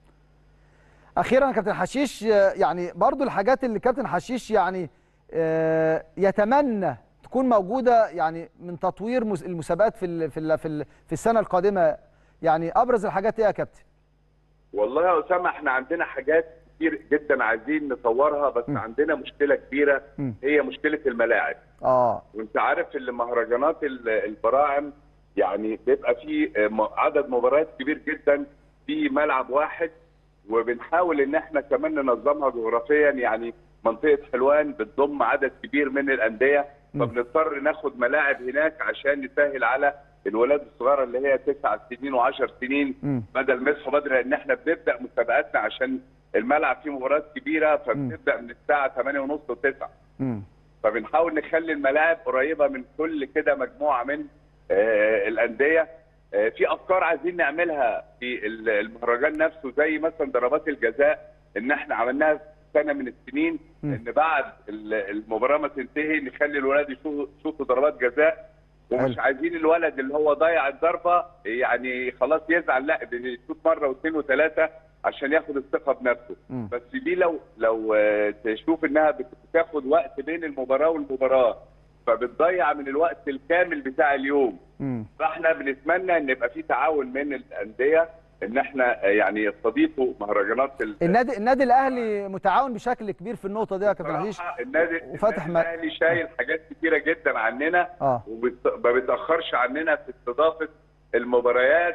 Speaker 1: اخيرا يا كابتن حشيش آه، يعني برضو الحاجات اللي كابتن حشيش يعني آه، يتمنى تكون موجوده يعني من تطوير مس- المسابقات في ال- في ال- في ال- في السنه القادمه يعني ابرز الحاجات ايه يا كابتن
Speaker 2: والله يا اسامه احنا عندنا حاجات كتير جدا عايزين نطورها بس
Speaker 1: م.
Speaker 2: عندنا مشكله كبيره
Speaker 1: م.
Speaker 2: هي مشكله الملاعب
Speaker 1: اه
Speaker 2: وانت عارف اللي مهرجانات ال- البراعم يعني بيبقى في م- عدد مباريات كبير جدا في ملعب واحد وبنحاول ان احنا كمان ننظمها جغرافيا يعني منطقه حلوان بتضم عدد كبير من الانديه
Speaker 1: م.
Speaker 2: فبنضطر ناخد ملاعب هناك عشان نسهل على الولاد الصغيره اللي هي تسع سنين و10 سنين
Speaker 1: م.
Speaker 2: بدل ما يصحوا بدري لان احنا بنبدا مسابقاتنا عشان الملعب فيه مباريات كبيره فبنبدا من الساعه 8:30 و9
Speaker 1: مم.
Speaker 2: فبنحاول نخلي الملاعب قريبه من كل كده مجموعه من آه، الانديه آه، في افكار عايزين نعملها في ال- المهرجان نفسه زي مثلا ضربات الجزاء ان احنا عملناها سنه من السنين
Speaker 1: مم.
Speaker 2: ان بعد ال- المباراه ما تنتهي نخلي الولاد يشوفوا يشوفوا ضربات جزاء ومش
Speaker 1: حلو.
Speaker 2: عايزين الولد اللي هو ضيع الضربه يعني خلاص يزعل لا ده يشوط مره واثنين وثلاثه عشان ياخد الثقه بنفسه
Speaker 1: مم.
Speaker 2: بس دي لو لو آه، تشوف انها بت- بتاخد وقت بين المباراه والمباراه فبتضيع من الوقت الكامل بتاع اليوم
Speaker 1: مم.
Speaker 2: فاحنا بنتمنى ان يبقى في تعاون من الانديه ان احنا آه، يعني يستضيفوا مهرجانات ال-
Speaker 1: النادي النادي الاهلي متعاون بشكل كبير في النقطه دي يا كابتن حشيش
Speaker 2: بصراحة النادي
Speaker 1: وفتح
Speaker 2: النادي
Speaker 1: م-
Speaker 2: الاهلي شايل حاجات كتيره جدا عننا
Speaker 1: اه
Speaker 2: وما بيتاخرش عننا في استضافه المباريات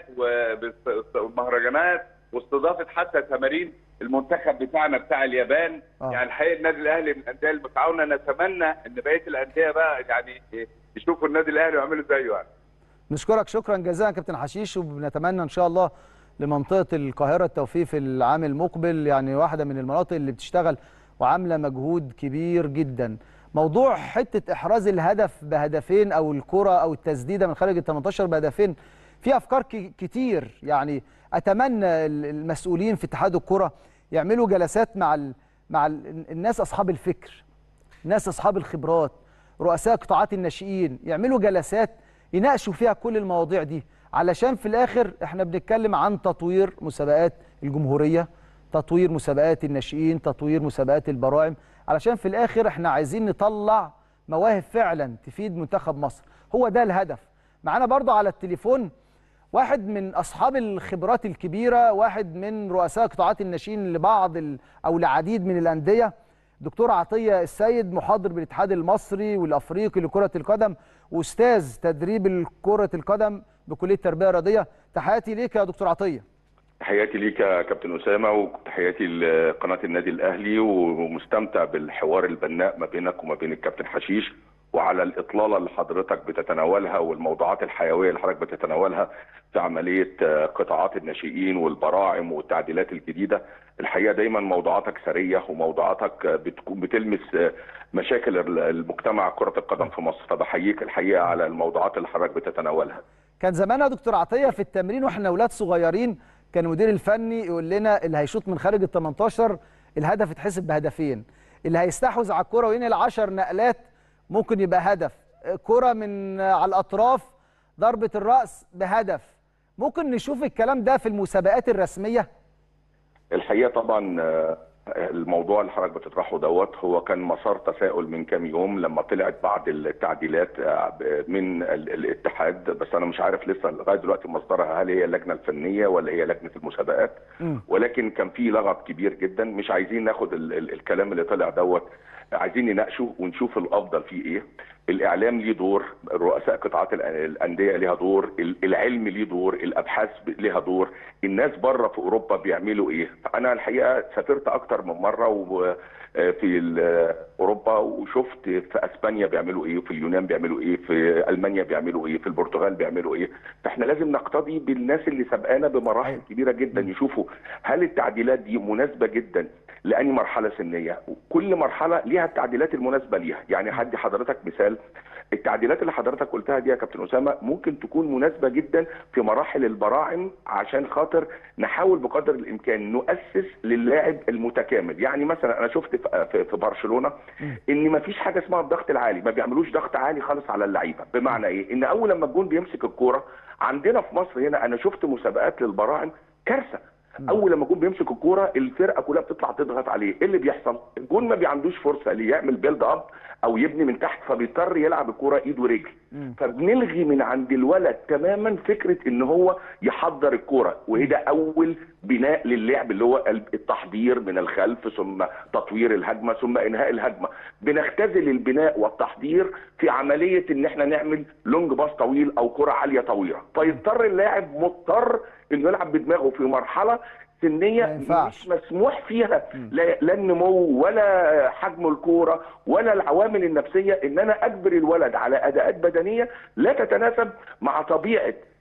Speaker 2: والمهرجانات واستضافه حتى تمارين المنتخب بتاعنا بتاع اليابان
Speaker 1: آه.
Speaker 2: يعني الحقيقه النادي الاهلي من الانديه المتعاونه نتمنى ان بقيه الانديه بقى يعني يشوفوا النادي الاهلي ويعملوا زيه يعني
Speaker 1: نشكرك شكرا جزيلا كابتن حشيش وبنتمنى ان شاء الله لمنطقه القاهره التوفيق في العام المقبل يعني واحده من المناطق اللي بتشتغل وعامله مجهود كبير جدا موضوع حته احراز الهدف بهدفين او الكره او التسديده من خارج ال 18 بهدفين في افكار ك- كتير يعني اتمنى ال- المسؤولين في اتحاد الكره يعملوا جلسات مع ال مع ال الناس اصحاب الفكر ناس اصحاب الخبرات رؤساء قطاعات الناشئين يعملوا جلسات يناقشوا فيها كل المواضيع دي علشان في الاخر احنا بنتكلم عن تطوير مسابقات الجمهوريه تطوير مسابقات الناشئين تطوير مسابقات البراعم علشان في الاخر احنا عايزين نطلع مواهب فعلا تفيد منتخب مصر هو ده الهدف معانا برضو على التليفون واحد من اصحاب الخبرات الكبيره واحد من رؤساء قطاعات الناشئين لبعض ال- او لعديد من الانديه دكتور عطيه السيد محاضر بالاتحاد المصري والافريقي لكره القدم واستاذ تدريب كره القدم بكليه التربيه الرياضيه تحياتي ليك يا دكتور عطيه
Speaker 3: تحياتي ليك يا كابتن اسامه وتحياتي لقناه النادي الاهلي ومستمتع بالحوار البناء ما بينك وما بين الكابتن حشيش وعلى الاطلاله اللي حضرتك بتتناولها والموضوعات الحيويه اللي حضرتك بتتناولها في عمليه آه، قطاعات الناشئين والبراعم والتعديلات الجديده الحقيقه دايما موضوعاتك سريه وموضوعاتك آه، بتكون بتلمس آه، مشاكل ال- المجتمع كره القدم في مصر فبحييك الحقيقه على الموضوعات اللي حضرتك بتتناولها
Speaker 1: كان زمان يا دكتور عطيه في التمرين واحنا اولاد صغيرين كان المدير الفني يقول لنا اللي هيشوط من خارج ال 18 الهدف يتحسب بهدفين اللي هيستحوذ على الكره وينقل 10 نقلات ممكن يبقى هدف كره من على الاطراف ضربه الراس بهدف ممكن نشوف الكلام ده في المسابقات الرسميه
Speaker 3: الحقيقه طبعا آه، الموضوع اللي حضرتك بتطرحه دوت هو كان مسار تساؤل من كام يوم لما طلعت بعض التعديلات آه، من ال- الاتحاد بس انا مش عارف لسه لغايه دلوقتي مصدرها هل هي اللجنه الفنيه ولا هي لجنه المسابقات
Speaker 1: مم.
Speaker 3: ولكن كان في لغط كبير جدا مش عايزين ناخد ال ال الكلام اللي طلع دوت عايزين نناقشه ونشوف الافضل فيه ايه الاعلام ليه دور رؤساء قطاعات الأ- الانديه ليها دور ال- العلم ليه دور الابحاث ب- ليها دور الناس بره في اوروبا بيعملوا ايه انا الحقيقه سافرت اكتر من مره و في ال- اوروبا وشفت في اسبانيا بيعملوا ايه في اليونان بيعملوا ايه في المانيا بيعملوا ايه في البرتغال بيعملوا ايه فاحنا لازم نقتدي بالناس اللي سبقانا بمراحل
Speaker 1: أيوة.
Speaker 3: كبيره جدا يشوفوا هل التعديلات دي مناسبه جدا لاني مرحله سنيه كل مرحله ليها التعديلات المناسبه ليها يعني هدي حضرتك مثال التعديلات اللي حضرتك قلتها دي يا كابتن اسامه ممكن تكون مناسبه جدا في مراحل البراعم عشان خاطر نحاول بقدر الامكان نؤسس للاعب المتكامل يعني مثلا انا شفت في- في في برشلونه ان ما فيش حاجه اسمها الضغط العالي ما بيعملوش ضغط عالي خالص على اللعيبه بمعنى ايه ان اول لما الجون بيمسك الكوره عندنا في مصر هنا انا شفت مسابقات للبراعم كارثه اول لما الجون بيمسك الكوره الفرقه كلها بتطلع تضغط عليه ايه اللي بيحصل الجون ما بيعندوش فرصه ليعمل بيلد اب او يبني من تحت فبيضطر يلعب الكوره ايد ورجل فبنلغي من عند الولد تماما فكره ان هو يحضر الكوره وهي ده اول بناء للعب اللي هو التحضير من الخلف ثم تطوير الهجمه ثم انهاء الهجمه بنختزل البناء والتحضير في عمليه ان احنا نعمل لونج باص طويل او كره عاليه طويله فيضطر اللاعب مضطر انه يلعب بدماغه في مرحله سنيه
Speaker 1: ما ينفعش.
Speaker 3: مش مسموح فيها لا لا النمو ولا حجم الكوره ولا العوامل النفسيه ان انا اجبر الولد على اداءات بدنيه لا تتناسب مع طبيعه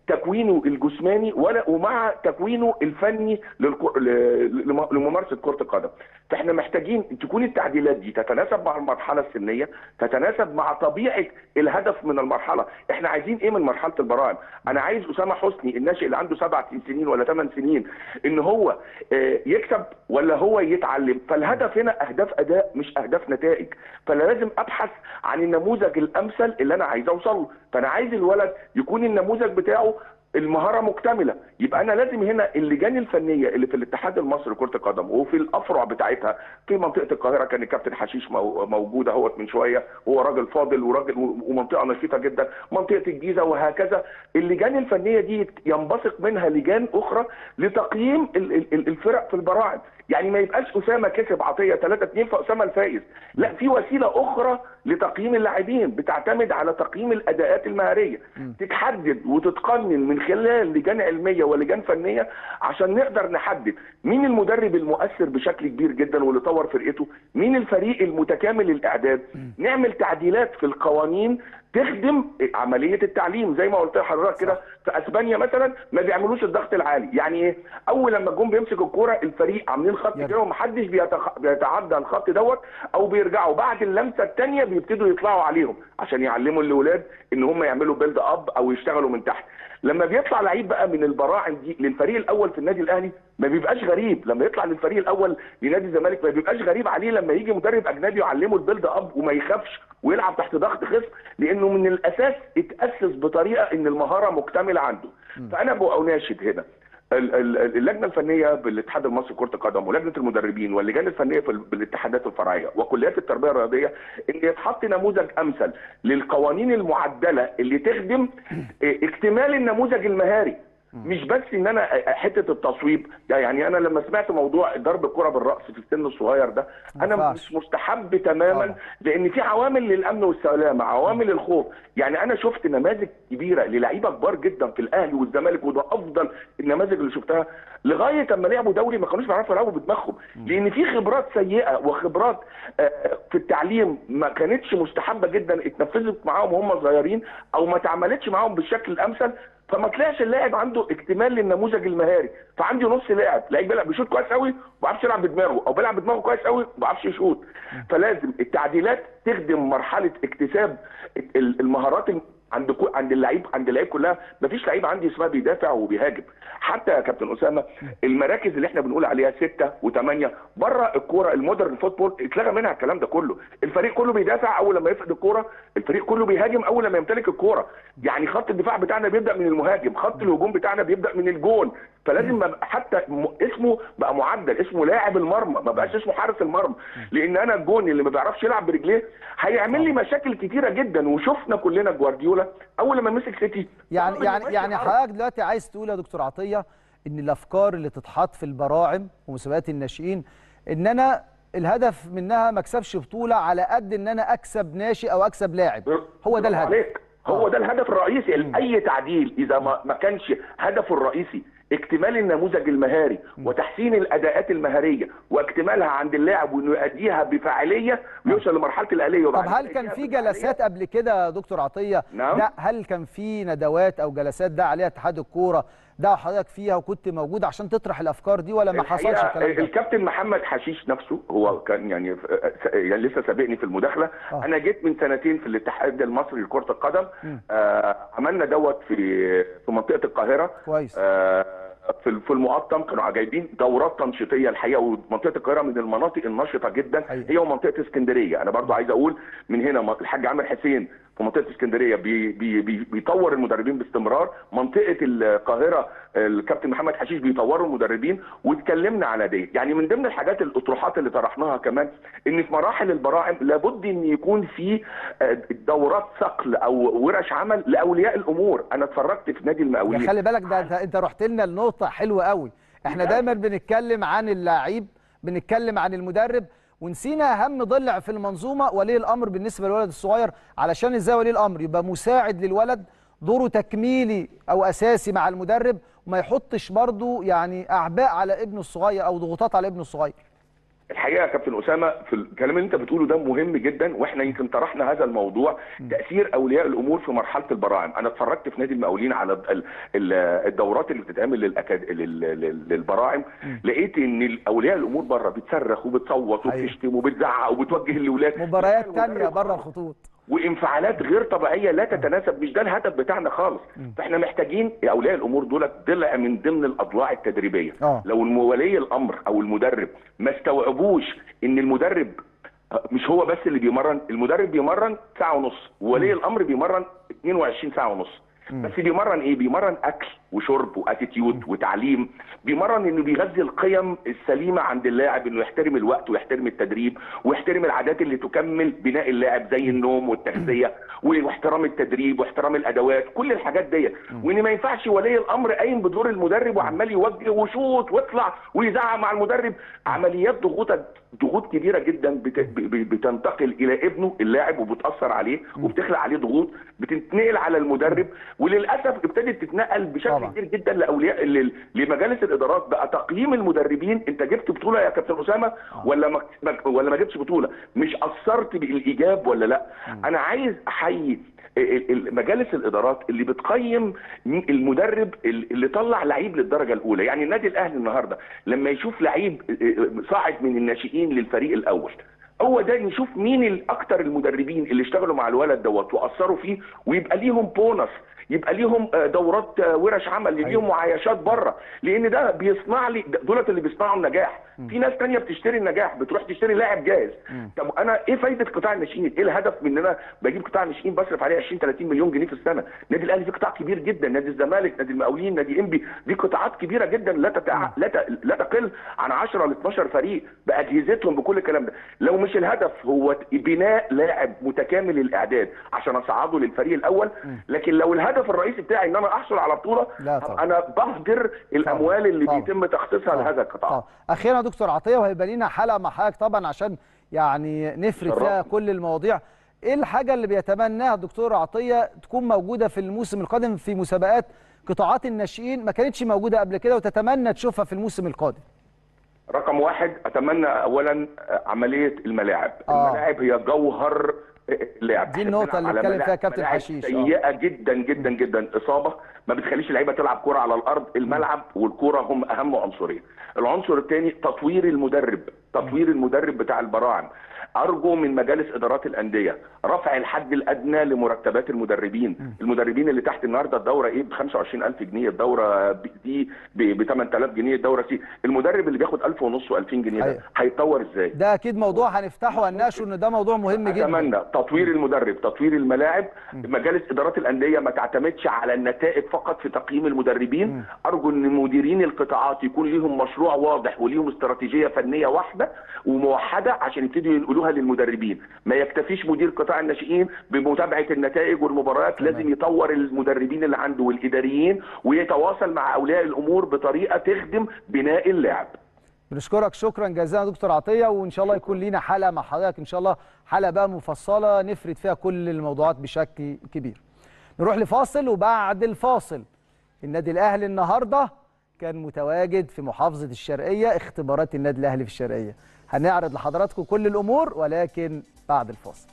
Speaker 3: تكوينه الجسماني ولا ومع تكوينه الفني للكو- ل- لم- لممارسه كره القدم فاحنا محتاجين تكون التعديلات دي تتناسب مع المرحله السنيه تتناسب مع طبيعه الهدف من المرحله احنا عايزين ايه من مرحله البراعم انا عايز اسامه حسني الناشئ اللي عنده سبع سنين ولا ثمان سنين ان هو آه، يكسب ولا هو يتعلم فالهدف هنا اهداف اداء مش اهداف نتائج فانا لازم ابحث عن النموذج الامثل اللي انا عايز اوصل له فانا عايز الولد يكون النموذج بتاعه المهاره مكتمله يبقى انا لازم هنا اللجان الفنيه اللي في الاتحاد المصري لكره القدم وفي الافرع بتاعتها في منطقه القاهره كان الكابتن حشيش مو- موجود اهوت من شويه هو راجل فاضل وراجل ومنطقه نشيطه جدا منطقه الجيزه وهكذا اللجان الفنيه دي ينبثق منها لجان اخرى لتقييم ال- ال- ال- الفرق في البراعم يعني ما يبقاش اسامه كسب عطيه 3 2 فاسامه الفايز لا في وسيله اخرى لتقييم اللاعبين بتعتمد على تقييم الاداءات المهاريه تتحدد وتتقنن من خلال لجان علميه ولجان فنيه عشان نقدر نحدد مين المدرب المؤثر بشكل كبير جدا واللي طور فرقته مين الفريق المتكامل الاعداد نعمل تعديلات في القوانين تخدم عمليه التعليم زي ما قلت لحضرتك كده في اسبانيا مثلا ما بيعملوش الضغط العالي يعني ايه اول لما الجون بيمسك الكوره الفريق عاملين خط
Speaker 1: يلا.
Speaker 3: كده ومحدش بيتخ... بيتعدى الخط دوت او بيرجعوا بعد اللمسه الثانيه بيبتدوا يطلعوا عليهم عشان يعلموا الاولاد ان هم يعملوا بيلد اب او يشتغلوا من تحت لما بيطلع لعيب بقى من البراعم دي للفريق الاول في النادي الاهلي ما بيبقاش غريب لما يطلع للفريق الاول لنادي الزمالك ما بيبقاش غريب عليه لما يجي مدرب اجنبي يعلمه البيلد اب وما يخافش ويلعب تحت ضغط خصم لانه من الاساس اتاسس بطريقه ان المهاره مكتمله عنده فانا ببقى اناشد هنا ال- ال- اللجنه الفنيه بالاتحاد المصري لكره القدم ولجنه المدربين واللجان الفنيه في ال- بالاتحادات الفرعيه وكليات التربيه الرياضيه ان يتحط نموذج امثل للقوانين المعدله اللي تخدم اه، اكتمال النموذج المهاري مش بس ان انا حته التصويب يعني انا لما سمعت موضوع ضرب الكره بالراس في السن الصغير ده انا
Speaker 1: ينفعش.
Speaker 3: مش مستحب تماما
Speaker 1: طبعا.
Speaker 3: لان في عوامل للامن والسلامه عوامل الخوف يعني انا شفت نماذج كبيره للعيبه كبار جدا في الاهلي والزمالك وده افضل النماذج اللي شفتها لغايه اما لعبوا دوري ما كانوش بيعرفوا يلعبوا بدماغهم لان في خبرات سيئه وخبرات آه، في التعليم ما كانتش مستحبه جدا اتنفذت معاهم وهم صغيرين او ما اتعملتش معاهم بالشكل الامثل فما طلعش اللاعب عنده اكتمال للنموذج المهاري فعندي نص لاعب لعيب بيلعب بيشوط كويس قوي ما بيعرفش يلعب بدماغه او بيلعب بدماغه كويس قوي ما بيعرفش يشوط فلازم التعديلات تخدم مرحله اكتساب ال- المهارات عند كو... عند اللعيب عند اللعيب كلها مفيش لعيب عندي اسمها بيدافع وبيهاجم حتى يا كابتن اسامه المراكز اللي احنا بنقول عليها ستة وثمانية بره الكوره المودرن فوتبول اتلغى منها الكلام ده كله الفريق كله بيدافع اول لما يفقد الكوره الفريق كله بيهاجم اول لما يمتلك الكوره يعني خط الدفاع بتاعنا بيبدا من المهاجم خط الهجوم بتاعنا بيبدا من الجون فلازم يبقى حتى م... اسمه بقى معدل اسمه لاعب المرمى ما بقاش اسمه حارس المرمى لان انا الجون اللي ما بيعرفش يلعب برجليه هيعمل لي مشاكل كتيره جدا وشفنا كلنا جوارديولا اول لما مسك سيتي
Speaker 1: يعني
Speaker 3: طلب
Speaker 1: يعني
Speaker 3: إنه
Speaker 1: يعني
Speaker 3: يمشي عرض.
Speaker 1: حضرتك دلوقتي عايز تقول يا دكتور عطيه ان الافكار اللي تتحط في البراعم ومسابقات الناشئين ان انا الهدف منها ما اكسبش بطوله على قد ان انا اكسب ناشئ او اكسب لاعب هو ده
Speaker 3: برافو
Speaker 1: الهدف
Speaker 3: عليك. هو
Speaker 1: آه.
Speaker 3: ده الهدف الرئيسي اي تعديل اذا ما ما كانش هدفه الرئيسي اكتمال النموذج المهاري وتحسين الاداءات المهاريه واكتمالها عند اللاعب وانه يؤديها بفاعليه ويوصل لمرحله الاليه
Speaker 1: طب
Speaker 3: وبعد
Speaker 1: هل
Speaker 3: كده
Speaker 1: كان
Speaker 3: يأديها
Speaker 1: في
Speaker 3: بفاعلية.
Speaker 1: جلسات قبل كده يا دكتور عطيه
Speaker 3: نعم.
Speaker 1: لا هل كان في ندوات او جلسات ده عليها اتحاد الكوره ده حضرتك فيها وكنت موجود عشان تطرح الافكار دي ولا ما حصلش
Speaker 3: الحقيقة
Speaker 1: الكلام ده
Speaker 3: الكابتن محمد حشيش نفسه هو كان يعني يعني لسه سابقني في المداخله
Speaker 1: آه.
Speaker 3: انا جيت من سنتين في الاتحاد المصري لكره القدم آه عملنا دوت في في منطقه القاهره
Speaker 1: كويس.
Speaker 3: آه في في المقطم كانوا جايبين دورات تنشيطيه الحقيقه ومنطقه القاهره من المناطق النشطه جدا
Speaker 1: حقيقي.
Speaker 3: هي ومنطقه اسكندريه انا برضو عايز اقول من هنا الحاج عامر حسين في منطقه اسكندريه بي بي بي بيطور المدربين باستمرار منطقه القاهره الكابتن محمد حشيش بيطوروا المدربين واتكلمنا على دي يعني من ضمن الحاجات الاطروحات اللي طرحناها كمان ان في مراحل البراعم لابد ان يكون في آه، دورات صقل او ورش عمل لاولياء الامور انا اتفرجت في نادي
Speaker 1: يا
Speaker 3: المقاولين
Speaker 1: خلي بالك ده انت, انت رحت لنا لنقطه حلوه قوي احنا
Speaker 3: بجد؟
Speaker 1: دايما بنتكلم عن اللعيب بنتكلم عن المدرب ونسينا اهم ضلع في المنظومه ولي الامر بالنسبه للولد الصغير علشان ازاي ولي الامر يبقى مساعد للولد دوره تكميلي او اساسي مع المدرب وما يحطش برضه يعني اعباء على ابنه الصغير او ضغوطات على ابنه الصغير
Speaker 3: الحقيقه يا كابتن اسامه في الكلام اللي انت بتقوله ده مهم جدا واحنا يمكن طرحنا هذا الموضوع تاثير اولياء الامور في مرحله البراعم انا اتفرجت في نادي المقاولين على ال- ال- الدورات اللي بتتعمل للأكاد... لل... لل- للبراعم لقيت ان اولياء الامور بره بتصرخ وبتصوت
Speaker 1: أيوة.
Speaker 3: وبتشتم وبتزعق وبتوجه الاولاد
Speaker 1: مباريات
Speaker 3: المدرب
Speaker 1: تانية بره الخطوط
Speaker 3: وانفعالات غير طبيعيه لا تتناسب مش ده الهدف بتاعنا خالص فاحنا محتاجين اولياء الامور دول ضلع من ضمن الاضلاع التدريبيه
Speaker 1: آه.
Speaker 3: لو الم- ولي الامر او المدرب ما استوعبوش ان المدرب مش هو بس اللي بيمرن المدرب بيمرن ساعه ونص وولي الامر بيمرن 22 ساعه ونص بس بيمرن ايه بيمرن اكل وشرب واتيتيود وتعليم بيمرن انه بيغذي القيم السليمه عند اللاعب انه يحترم الوقت ويحترم التدريب ويحترم العادات اللي تكمل بناء اللاعب زي النوم والتغذيه واحترام التدريب واحترام الادوات كل الحاجات دي وان ما ينفعش ولي الامر قايم بدور المدرب وعمال يوجه وشوط واطلع ويزعق مع المدرب عمليات ضغوط ضغوط كبيره جدا بت- ب- ب- بتنتقل الى ابنه اللاعب وبتاثر عليه وبتخلق عليه ضغوط بتتنقل على المدرب وللاسف ابتدت تتنقل بشكل
Speaker 1: طبعا.
Speaker 3: كبير جدا لاولياء ل- لمجالس الادارات بقى تقييم المدربين انت جبت بطوله يا كابتن اسامه ولا ما ما- ولا ما جبتش بطوله مش اثرت بالايجاب ولا لا انا عايز احيي ال- ال- مجالس الادارات اللي بتقيم مين- المدرب ال- اللي طلع لعيب للدرجه الاولى يعني النادي الاهلي النهارده لما يشوف لعيب صاعد من الناشئين للفريق الاول هو ده نشوف مين الاكتر المدربين اللي اشتغلوا مع الولد دوت واثروا فيه ويبقى ليهم بونص يبقى ليهم آه، دورات آه، ورش عمل ليهم معايشات بره لان ده بيصنع لي ده- دولت اللي بيصنعوا النجاح في ناس تانية بتشتري النجاح بتروح تشتري لاعب جاهز طب انا ايه فايده قطاع الناشئين ايه الهدف من ان انا بجيب قطاع الناشئين بصرف عليه 20 30 مليون جنيه في السنه النادي الاهلي فيه قطاع كبير جدا نادي الزمالك نادي المقاولين نادي انبي دي قطاعات كبيره جدا لا تتع... لا ت... لا تقل عن 10 ل 12 فريق باجهزتهم بكل الكلام ده لو مش الهدف هو بناء لاعب متكامل الاعداد عشان اصعده للفريق الاول لكن لو الهدف الرئيسي بتاعي ان انا احصل على بطوله
Speaker 1: لا طبعا.
Speaker 3: انا بهدر الاموال اللي
Speaker 1: طبعا.
Speaker 3: بيتم تخصيصها
Speaker 1: طبعا.
Speaker 3: لهذا القطاع
Speaker 1: طبعا. اخيرا يا دكتور عطيه وهيبقى لينا حلقه مع حضرتك طبعا عشان يعني نفرد فيها
Speaker 3: شرفت.
Speaker 1: كل المواضيع ايه الحاجه اللي بيتمناها الدكتور عطيه تكون موجوده في الموسم القادم في مسابقات قطاعات الناشئين ما كانتش موجوده قبل كده وتتمنى تشوفها في الموسم القادم
Speaker 3: رقم واحد اتمنى اولا عمليه الملاعب
Speaker 1: آه.
Speaker 3: الملاعب هي جوهر اللعب
Speaker 1: دي النقطة اللي
Speaker 3: على
Speaker 1: اتكلم
Speaker 3: ملاعب-
Speaker 1: فيها كابتن
Speaker 3: ملاعب
Speaker 1: حشيش، آه.
Speaker 3: سيئه جدا جدا جدا اصابه ما بتخليش اللعيبه تلعب كره على الارض الملعب والكره هم اهم عنصرين العنصر الثاني تطوير المدرب تطوير المدرب بتاع البراعم ارجو من مجالس ادارات الانديه رفع الحد الادنى لمرتبات المدربين المدربين اللي تحت النهارده الدوره ايه ب 25000 جنيه الدوره ب- دي ب 8000 جنيه الدوره سي المدرب اللي بياخد 1000 ونص و2000 جنيه
Speaker 1: أيوة.
Speaker 3: ده هيتطور ازاي
Speaker 1: ده اكيد موضوع هنفتحه وهنناقشه ان ده موضوع مهم جدا
Speaker 3: اتمنى تطوير المدرب تطوير الملاعب مجالس ادارات الانديه ما تعتمدش على النتائج فقط في تقييم المدربين ارجو ان مديرين القطاعات يكون ليهم مشروع واضح وليهم استراتيجيه فنيه واحده وموحده عشان يبتدوا ينقلوها للمدربين ما يكتفيش مدير قطاع الناشئين بمتابعه النتائج والمباريات لازم يطور المدربين اللي عنده والاداريين ويتواصل مع اولياء الامور بطريقه تخدم بناء اللاعب
Speaker 1: بنشكرك شكرا جزيلا يا دكتور عطيه وان شاء الله يكون لينا حلقه مع حضرتك ان شاء الله حلقه بقى مفصله نفرد فيها كل الموضوعات بشكل كبير نروح لفاصل وبعد الفاصل النادي الاهلي النهارده كان متواجد في محافظه الشرقيه اختبارات النادي الاهلي في الشرقيه هنعرض لحضراتكم كل الامور ولكن بعد الفاصل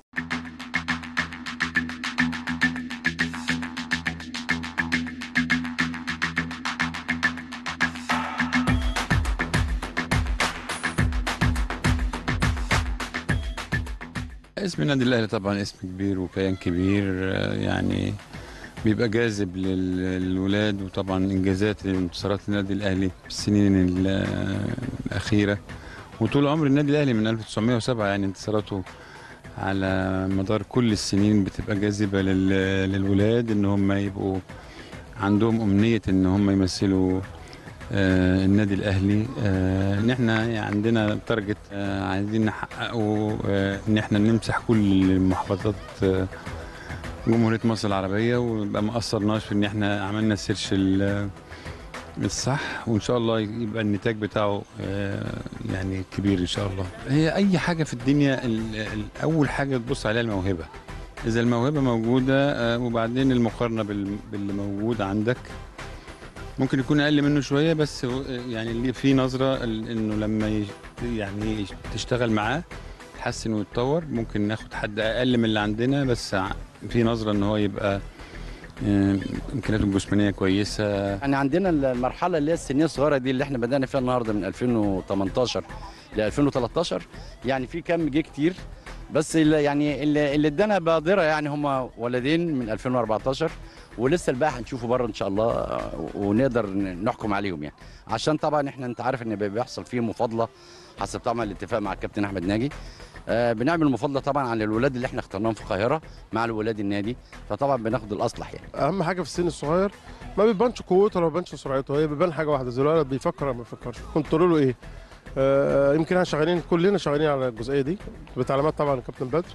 Speaker 4: اسم النادي الاهلي طبعا اسم كبير وكيان كبير آه، يعني بيبقى جاذب لل- للولاد وطبعا انجازات انتصارات النادي الاهلي في السنين ال- آه، الاخيره وطول عمر النادي الاهلي من 1907 يعني انتصاراته على مدار كل السنين بتبقى جاذبه لل- للولاد ان هم يبقوا عندهم امنيه ان هم يمثلوا آه، النادي الاهلي آه، ان احنا عندنا تارجت آه، عايزين نحققه آه، ان احنا نمسح كل محافظات آه، جمهوريه مصر العربيه ويبقى ما قصرناش في ان احنا عملنا السيرش ال- الصح وان شاء الله يبقى النتاج بتاعه آه، يعني كبير ان شاء الله هي اي حاجه في الدنيا ال- ال- اول حاجه تبص عليها الموهبه اذا الموهبه موجوده آه، وبعدين المقارنه بال- باللي موجود عندك ممكن يكون اقل منه شويه بس هو- يعني اللي في نظره ال- انه لما ي- يعني تشتغل معاه يتحسن ويتطور ممكن ناخد حد اقل من اللي عندنا بس ع- في نظره ان هو يبقى آه، امكانياته الجسمانيه كويسه
Speaker 5: يعني عندنا المرحله اللي هي السنيه الصغيره دي اللي احنا بدانا فيها النهارده من 2018 ل 2013 يعني في كم جه كتير بس اللي يعني اللي اللي ادانا بادره يعني هم ولدين من 2014 ولسه الباقي هنشوفه بره ان شاء الله آه، ونقدر نحكم عليهم يعني عشان طبعا احنا انت عارف ان بيحصل فيه مفاضله حسب طبعا الاتفاق مع الكابتن احمد ناجي آه بنعمل مفاضله طبعا عن الولاد اللي احنا اخترناهم في القاهره مع الولاد النادي فطبعا بناخد الاصلح يعني
Speaker 6: اهم حاجه في السن الصغير ما بيبانش قوته ولا بيبانش سرعته هي بيبان حاجه واحده زي الولد بيفكر ولا ما بيفكرش كنترولوا ايه آه يمكن احنا شغالين كلنا شغالين على الجزئيه دي بتعليمات طبعا الكابتن بدر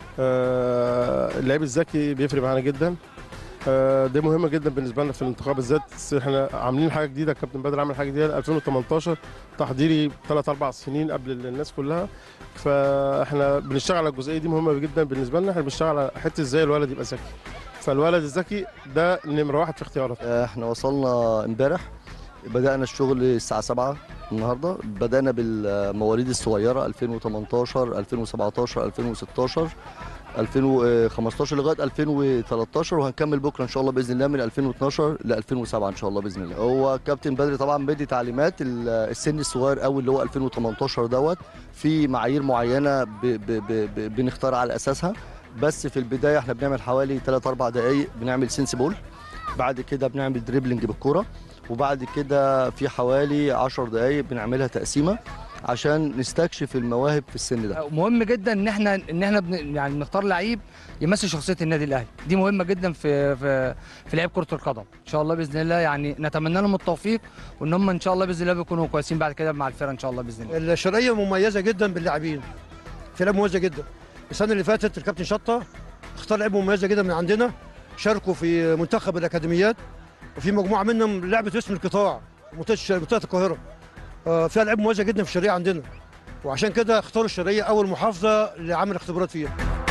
Speaker 6: آه اللعيب الذكي بيفرق معانا جدا آه دي مهمه جدا بالنسبه لنا في الانتخاب بالذات احنا عاملين حاجه جديده الكابتن بدر عامل حاجه جديده 2018 تحضيري ثلاث اربع سنين قبل الناس كلها فاحنا بنشتغل على الجزئيه دي مهمه جدا بالنسبه لنا احنا بنشتغل على حته ازاي الولد يبقى ذكي فالولد الذكي ده نمره واحد في اختيارات
Speaker 7: احنا وصلنا امبارح بدأنا الشغل الساعة 7 النهارده بدأنا بالمواليد الصغيرة 2018 2017 2016 2015 لغايه 2013 وهنكمل بكره ان شاء الله باذن الله من 2012 ل 2007 ان شاء الله باذن الله هو كابتن بدري طبعا مدي تعليمات ال- السن الصغير قوي اللي هو 2018 دوت في معايير معينه ب ب ب ب بنختار على اساسها بس في البدايه احنا بنعمل حوالي 3 4 دقائق بنعمل سنس بول بعد كده بنعمل دريبلينج بالكوره وبعد كده في حوالي 10 دقائق بنعملها تقسيمه عشان نستكشف المواهب في السن ده
Speaker 8: مهم جدا ان احنا ان احنا بن يعني نختار لعيب يمثل شخصيه النادي الاهلي دي مهمه جدا في في في لعيب كره القدم ان شاء الله باذن الله يعني نتمنى لهم التوفيق وان هم ان شاء الله باذن الله بيكونوا كويسين بعد كده مع الفرقه ان شاء الله باذن الله
Speaker 9: الشرقيه مميزه جدا باللاعبين فرقه مميزه جدا السنه اللي فاتت الكابتن شطه اختار لعيبه مميزه جدا من عندنا شاركوا في منتخب الاكاديميات وفي مجموعه منهم لعبت اسم القطاع منطقه منطقه القاهره آه، فيها لعيبه مميزه جدا في الشرقيه عندنا وعشان كده اختاروا الشرقيه اول محافظه لعمل اختبارات فيها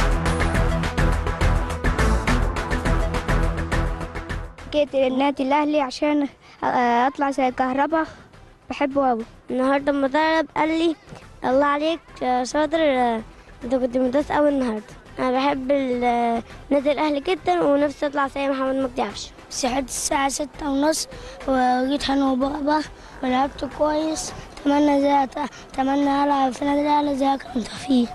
Speaker 10: جيت النادي الاهلي عشان آه، اطلع زي كهربا بحبه قوي النهارده المدرب قال لي الله عليك يا صادر آه، انت كنت ممتاز قوي النهارده انا بحب ال- آه، النادي الاهلي جدا ونفسي اطلع زي محمد مجدي عفشه صحيت الساعة ستة ونص وجيت هنا وبابا ولعبت كويس اتمنى زي اتمنى العب في النادي الاهلي زي اكرم توفيق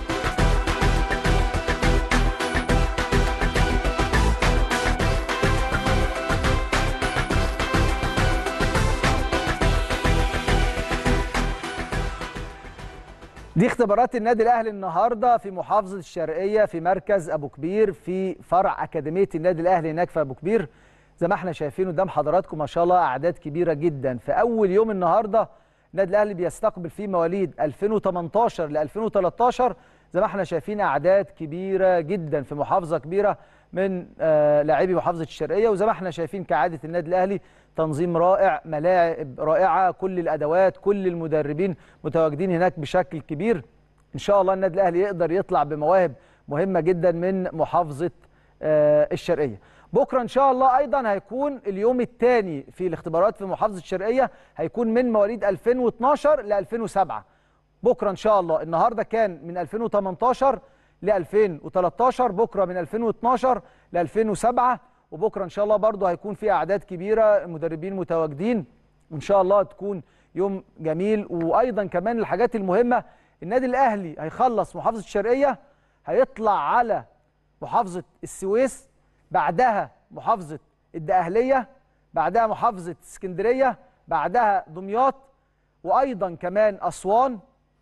Speaker 1: دي اختبارات النادي الاهلي النهارده في محافظه الشرقيه في مركز ابو كبير في فرع اكاديميه النادي الاهلي هناك في ابو كبير زي ما احنا شايفين قدام حضراتكم ما شاء الله اعداد كبيره جدا في اول يوم النهارده النادي الاهلي بيستقبل فيه مواليد 2018 ل 2013 زي ما احنا شايفين اعداد كبيره جدا في محافظه كبيره من آه، لاعبي محافظه الشرقيه وزي ما احنا شايفين كعاده النادي الاهلي تنظيم رائع ملاعب رائعه كل الادوات كل المدربين متواجدين هناك بشكل كبير ان شاء الله النادي الاهلي يقدر يطلع بمواهب مهمه جدا من محافظه آه، الشرقيه بكره ان شاء الله ايضا هيكون اليوم الثاني في الاختبارات في محافظه الشرقيه هيكون من مواليد 2012 ل 2007 بكره ان شاء الله النهارده كان من 2018 ل 2013 بكره من 2012 ل 2007 وبكره ان شاء الله برضه هيكون في اعداد كبيره مدربين متواجدين وان شاء الله تكون يوم جميل وايضا كمان الحاجات المهمه النادي الاهلي هيخلص محافظه الشرقيه هيطلع على محافظه السويس بعدها محافظه الدقهليه بعدها محافظه اسكندريه بعدها دمياط وايضا كمان اسوان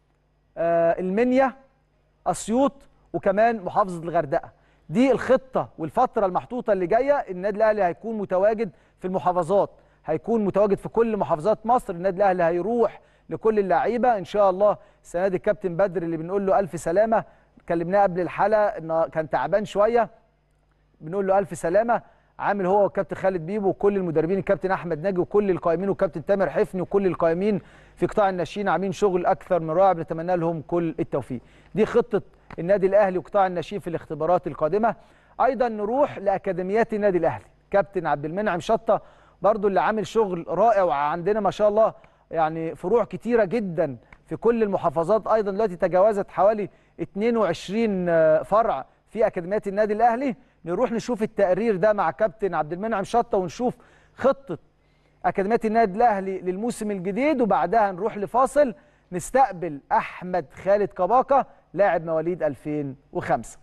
Speaker 1: آه، المنيا اسيوط وكمان محافظه الغردقه دي الخطه والفتره المحطوطه اللي جايه النادي الاهلي هيكون متواجد في المحافظات هيكون متواجد في كل محافظات مصر النادي الاهلي هيروح لكل اللعيبه ان شاء الله السنه دي الكابتن بدر اللي بنقول له الف سلامه كلمناه قبل الحلقه انه كان تعبان شويه بنقول له الف سلامه عامل هو والكابتن خالد بيبو وكل المدربين الكابتن احمد ناجي وكل القائمين والكابتن تامر حفني وكل القائمين في قطاع الناشئين عاملين شغل اكثر من رائع بنتمنى لهم كل التوفيق دي خطه النادي الاهلي وقطاع الناشئين في الاختبارات القادمه ايضا نروح لاكاديميات النادي الاهلي كابتن عبد المنعم شطه برضو اللي عامل شغل رائع وعندنا ما شاء الله يعني فروع كتيره جدا في كل المحافظات ايضا دلوقتي تجاوزت حوالي 22 فرع في اكاديميات النادي الاهلي نروح نشوف التقرير ده مع كابتن عبد المنعم شطه ونشوف خطه اكاديميات النادي الاهلي للموسم الجديد وبعدها نروح لفاصل نستقبل احمد خالد كباكا لاعب مواليد 2005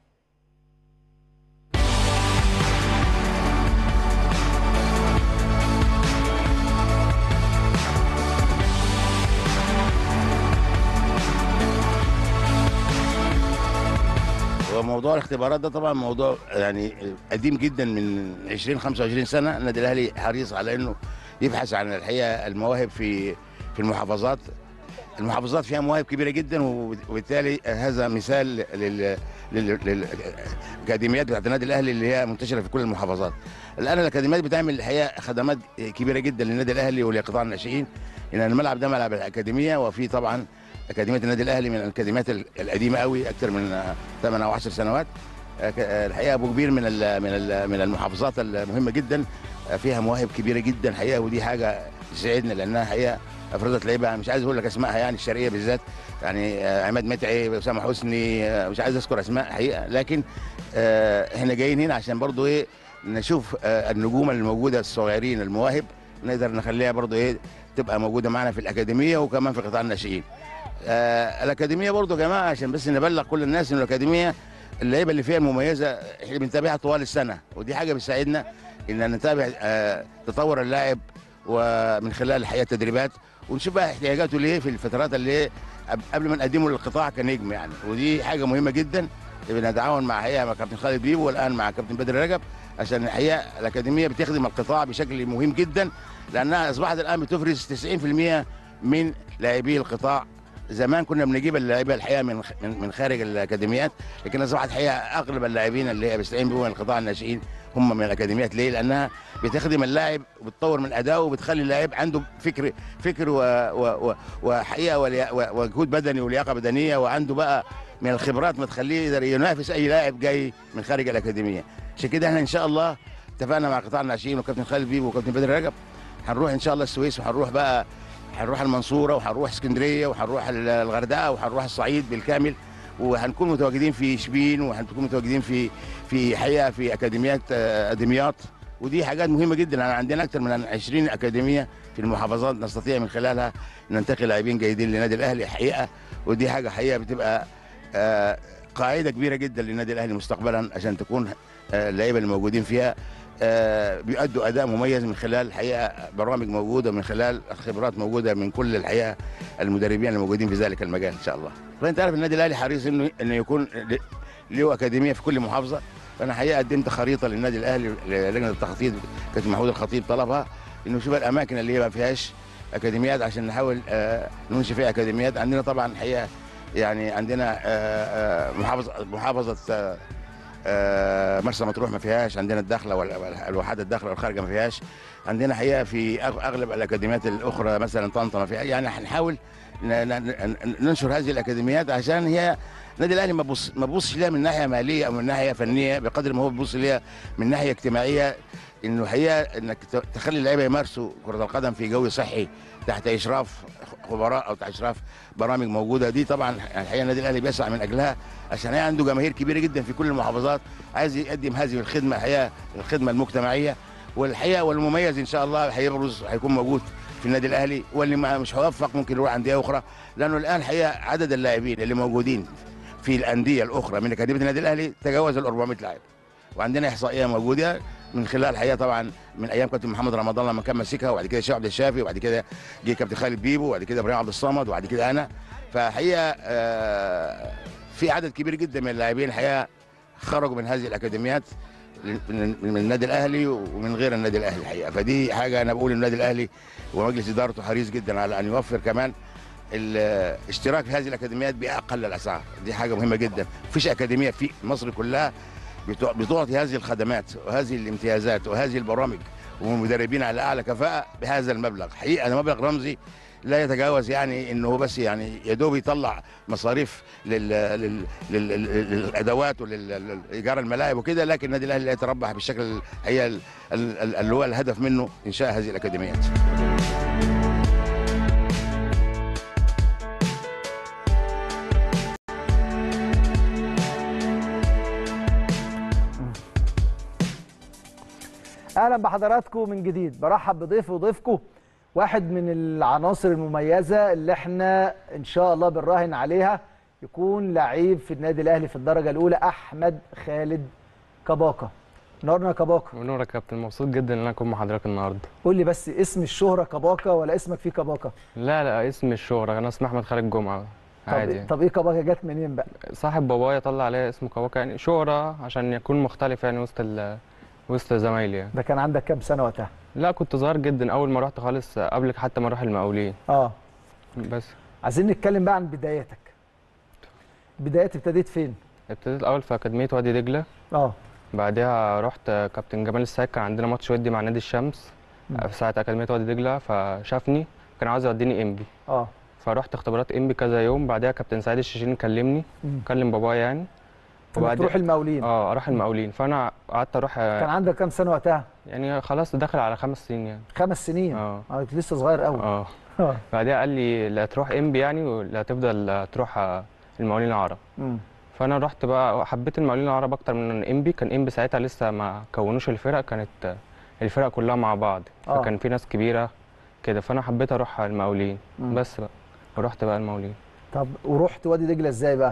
Speaker 11: وموضوع الاختبارات ده طبعا موضوع يعني قديم جدا من 20 25 سنه النادي الاهلي حريص على انه يبحث عن الحقيقه المواهب في في المحافظات المحافظات فيها مواهب كبيره جدا وبالتالي هذا مثال لل لل- للاكاديميات بتاعت النادي الاهلي اللي هي منتشره في كل المحافظات. الان الاكاديميات بتعمل الحقيقه خدمات كبيره جدا للنادي الاهلي ولقطاع الناشئين ان الملعب ده ملعب الاكاديميه وفي طبعا اكاديميه النادي الاهلي من الاكاديميات ال- القديمه قوي اكثر من 8 او 10 سنوات. آه، ك- آه، الحقيقه ابو كبير من ال من ال من المحافظات المهمه جدا آه، فيها مواهب كبيره جدا حقيقه ودي حاجه تسعدنا لانها حقيقه افرزت لعيبه مش عايز اقول لك اسمائها يعني الشرقيه بالذات يعني آه، عماد متعي اسامه حسني آه، مش عايز اذكر اسماء حقيقه لكن آه، احنا جايين هنا عشان برضو ايه نشوف آه، النجوم الموجوده الصغيرين المواهب نقدر نخليها برضو ايه تبقى موجوده معنا في الاكاديميه وكمان في قطاع الناشئين. آه، الاكاديميه برضو يا جماعه عشان بس نبلغ كل الناس ان الاكاديميه اللعيبه اللي فيها المميزه احنا بنتابعها طوال السنه ودي حاجه بتساعدنا ان نتابع آه، تطور اللاعب ومن خلال الحقيقه التدريبات ونشوف بقى احتياجاته ليه في الفترات اللي قب- قبل ما نقدمه للقطاع كنجم يعني ودي حاجه مهمه جدا بنتعاون مع الحقيقه مع كابتن خالد بيبو والان مع كابتن بدر رجب عشان الحقيقه الاكاديميه بتخدم القطاع بشكل مهم جدا لانها اصبحت الان بتفرز 90% من لاعبي القطاع زمان كنا بنجيب اللعيبه الحقيقه من من من خارج الاكاديميات لكن اصبحت الحقيقه اغلب اللاعبين اللي هي بيستعين بهم من القطاع الناشئين هم من الاكاديميات ليه؟ لانها بتخدم اللاعب وبتطور من ادائه وبتخلي اللاعب عنده فكر فكر و و و وحقيقه وليا- و- وجهود بدني ولياقه بدنيه وعنده بقى من الخبرات ما تخليه يقدر ينافس اي لاعب جاي من خارج الاكاديميه عشان كده احنا ان شاء الله اتفقنا مع قطاع الناشئين وكابتن خالد بيبو وكابتن بدر رجب هنروح ان شاء الله السويس وهنروح بقى هنروح المنصوره وهنروح اسكندريه وهنروح الغردقه وهنروح الصعيد بالكامل وهنكون متواجدين في شبين وهنكون متواجدين في في حقيقه في اكاديميات آه، دمياط ودي حاجات مهمه جدا انا عندنا اكثر من 20 اكاديميه في المحافظات نستطيع من خلالها ننتقي لاعبين جيدين للنادي الاهلي حقيقه ودي حاجه حقيقه بتبقى آه، قاعده كبيره جدا للنادي الاهلي مستقبلا عشان تكون آه، اللعيبه اللي موجودين فيها آه، بيؤدوا اداء مميز من خلال الحقيقه برامج موجوده من خلال خبرات موجوده من كل الحقيقه المدربين الموجودين في ذلك المجال ان شاء الله. فانت عارف النادي الاهلي حريص انه انه يكون ل- له اكاديميه في كل محافظه فانا حقيقه قدمت خريطه للنادي الاهلي للجنه التخطيط كابتن محمود الخطيب طلبها انه يشوف الاماكن اللي هي ما فيهاش اكاديميات عشان نحاول آه، ننشئ فيها اكاديميات عندنا طبعا الحقيقه يعني عندنا آه، آه، محافظه محافظه آه، آه، مرسى مطروح ما فيهاش عندنا الداخله والوحدات الداخله والخارجه ما فيهاش عندنا حقيقه في أغ- اغلب الاكاديميات الاخرى مثلا طنطا ما فيها يعني هنحاول ن- ن- ن- ننشر هذه الاكاديميات عشان هي النادي الاهلي ما بص ما بصش ليها من ناحيه ماليه او من ناحيه فنيه بقدر ما هو بيبص ليها من ناحيه اجتماعيه انه هي انك ت- تخلي اللعيبه يمارسوا كره القدم في جو صحي تحت اشراف خبراء او تحت اشراف برامج موجوده دي طبعا الحقيقه النادي الاهلي بيسعى من اجلها عشان هي عنده جماهير كبيره جدا في كل المحافظات عايز يقدم هذه الخدمه الحقيقه الخدمه المجتمعيه والحقيقه والمميز ان شاء الله هيبرز هيكون موجود في النادي الاهلي واللي ما مش هيوفق ممكن يروح انديه اخرى لانه الان الحقيقه عدد اللاعبين اللي موجودين في الانديه الاخرى من اكاديميه النادي الاهلي تجاوز ال 400 لاعب وعندنا احصائيه موجوده من خلال الحقيقه طبعا من ايام كابتن محمد رمضان لما كان ماسكها وبعد كده الشيخ عبد الشافي وبعد كده جه كابتن خالد بيبو وبعد كده ابراهيم عبد الصمد وبعد كده انا فحقيقه آه، في عدد كبير جدا من اللاعبين الحقيقه خرجوا من هذه الاكاديميات من من النادي الاهلي ومن غير النادي الاهلي الحقيقه فدي حاجه انا بقول النادي الاهلي ومجلس ادارته حريص جدا على ان يوفر كمان الاشتراك في هذه الاكاديميات باقل الاسعار دي حاجه مهمه جدا مفيش اكاديميه في مصر كلها بتع- بتعطي هذه الخدمات وهذه الامتيازات وهذه البرامج ومدربين على اعلى كفاءه بهذا المبلغ حقيقه ده مبلغ رمزي لا يتجاوز يعني انه هو بس يعني يا دوب يطلع مصاريف لل... لل... لل... لل... للادوات وللايجار الملاعب وكده لكن النادي الاهلي لا يتربح بالشكل هي ال- ال- ال- اللي هو الهدف منه انشاء هذه الاكاديميات
Speaker 1: اهلا بحضراتكم من جديد برحب بضيفي وضيفكم واحد من العناصر المميزه اللي احنا ان شاء الله بنراهن عليها يكون لعيب في النادي الاهلي في الدرجه الاولى احمد خالد كباكا نورنا كباكا
Speaker 12: ونورك يا كابتن مبسوط جدا ان انا اكون مع حضرتك النهارده
Speaker 1: قول لي بس اسم الشهره كباكا ولا اسمك فيه كباكا
Speaker 12: لا لا اسم الشهرة انا اسمي احمد خالد جمعه عادي
Speaker 1: طب,
Speaker 12: يعني.
Speaker 1: طب ايه كباكا جت منين بقى
Speaker 12: صاحب بابايا طلع عليا اسم كواكا يعني شهرة عشان يكون مختلف يعني وسط ال وسط زمايلي يعني
Speaker 1: ده كان عندك كام سنه وقتها
Speaker 12: لا كنت صغير جدا اول ما رحت خالص قبل حتى ما اروح المقاولين
Speaker 1: اه
Speaker 12: بس
Speaker 1: عايزين نتكلم بقى عن بداياتك بدايات ابتديت فين
Speaker 12: ابتديت الاول في اكاديميه وادي دجله
Speaker 1: اه
Speaker 12: بعدها رحت كابتن جمال السايق كان عندنا ماتش ودي مع نادي الشمس
Speaker 1: مم.
Speaker 12: في ساعه اكاديميه وادي دجله فشافني كان عاوز يوديني انبي
Speaker 1: اه
Speaker 12: فرحت اختبارات انبي كذا يوم بعدها كابتن سعيد الشيشيني كلمني
Speaker 1: مم.
Speaker 12: كلم بابايا يعني
Speaker 1: انك تروح المقاولين
Speaker 12: اه اروح المقاولين فانا قعدت اروح
Speaker 1: كان عندك كام سنه وقتها
Speaker 12: يعني خلاص داخل على خمس سنين يعني
Speaker 1: خمس سنين
Speaker 12: اه
Speaker 1: اه كنت لسه صغير قوي
Speaker 12: اه
Speaker 1: اه
Speaker 12: بعدها قال لي لا تروح انبي يعني ولا تفضل تروح آه، المقاولين العرب
Speaker 1: مم.
Speaker 12: فانا رحت بقى حبيت المقاولين العرب اكتر من انبي كان انبي ساعتها لسه ما كونوش الفرق كانت آه، الفرق كلها مع بعض
Speaker 1: آه.
Speaker 12: فكان في ناس كبيره كده فانا حبيت اروح المقاولين
Speaker 1: مم.
Speaker 12: بس بقى ورحت بقى المقاولين
Speaker 1: طب ورحت وادي دجله ازاي بقى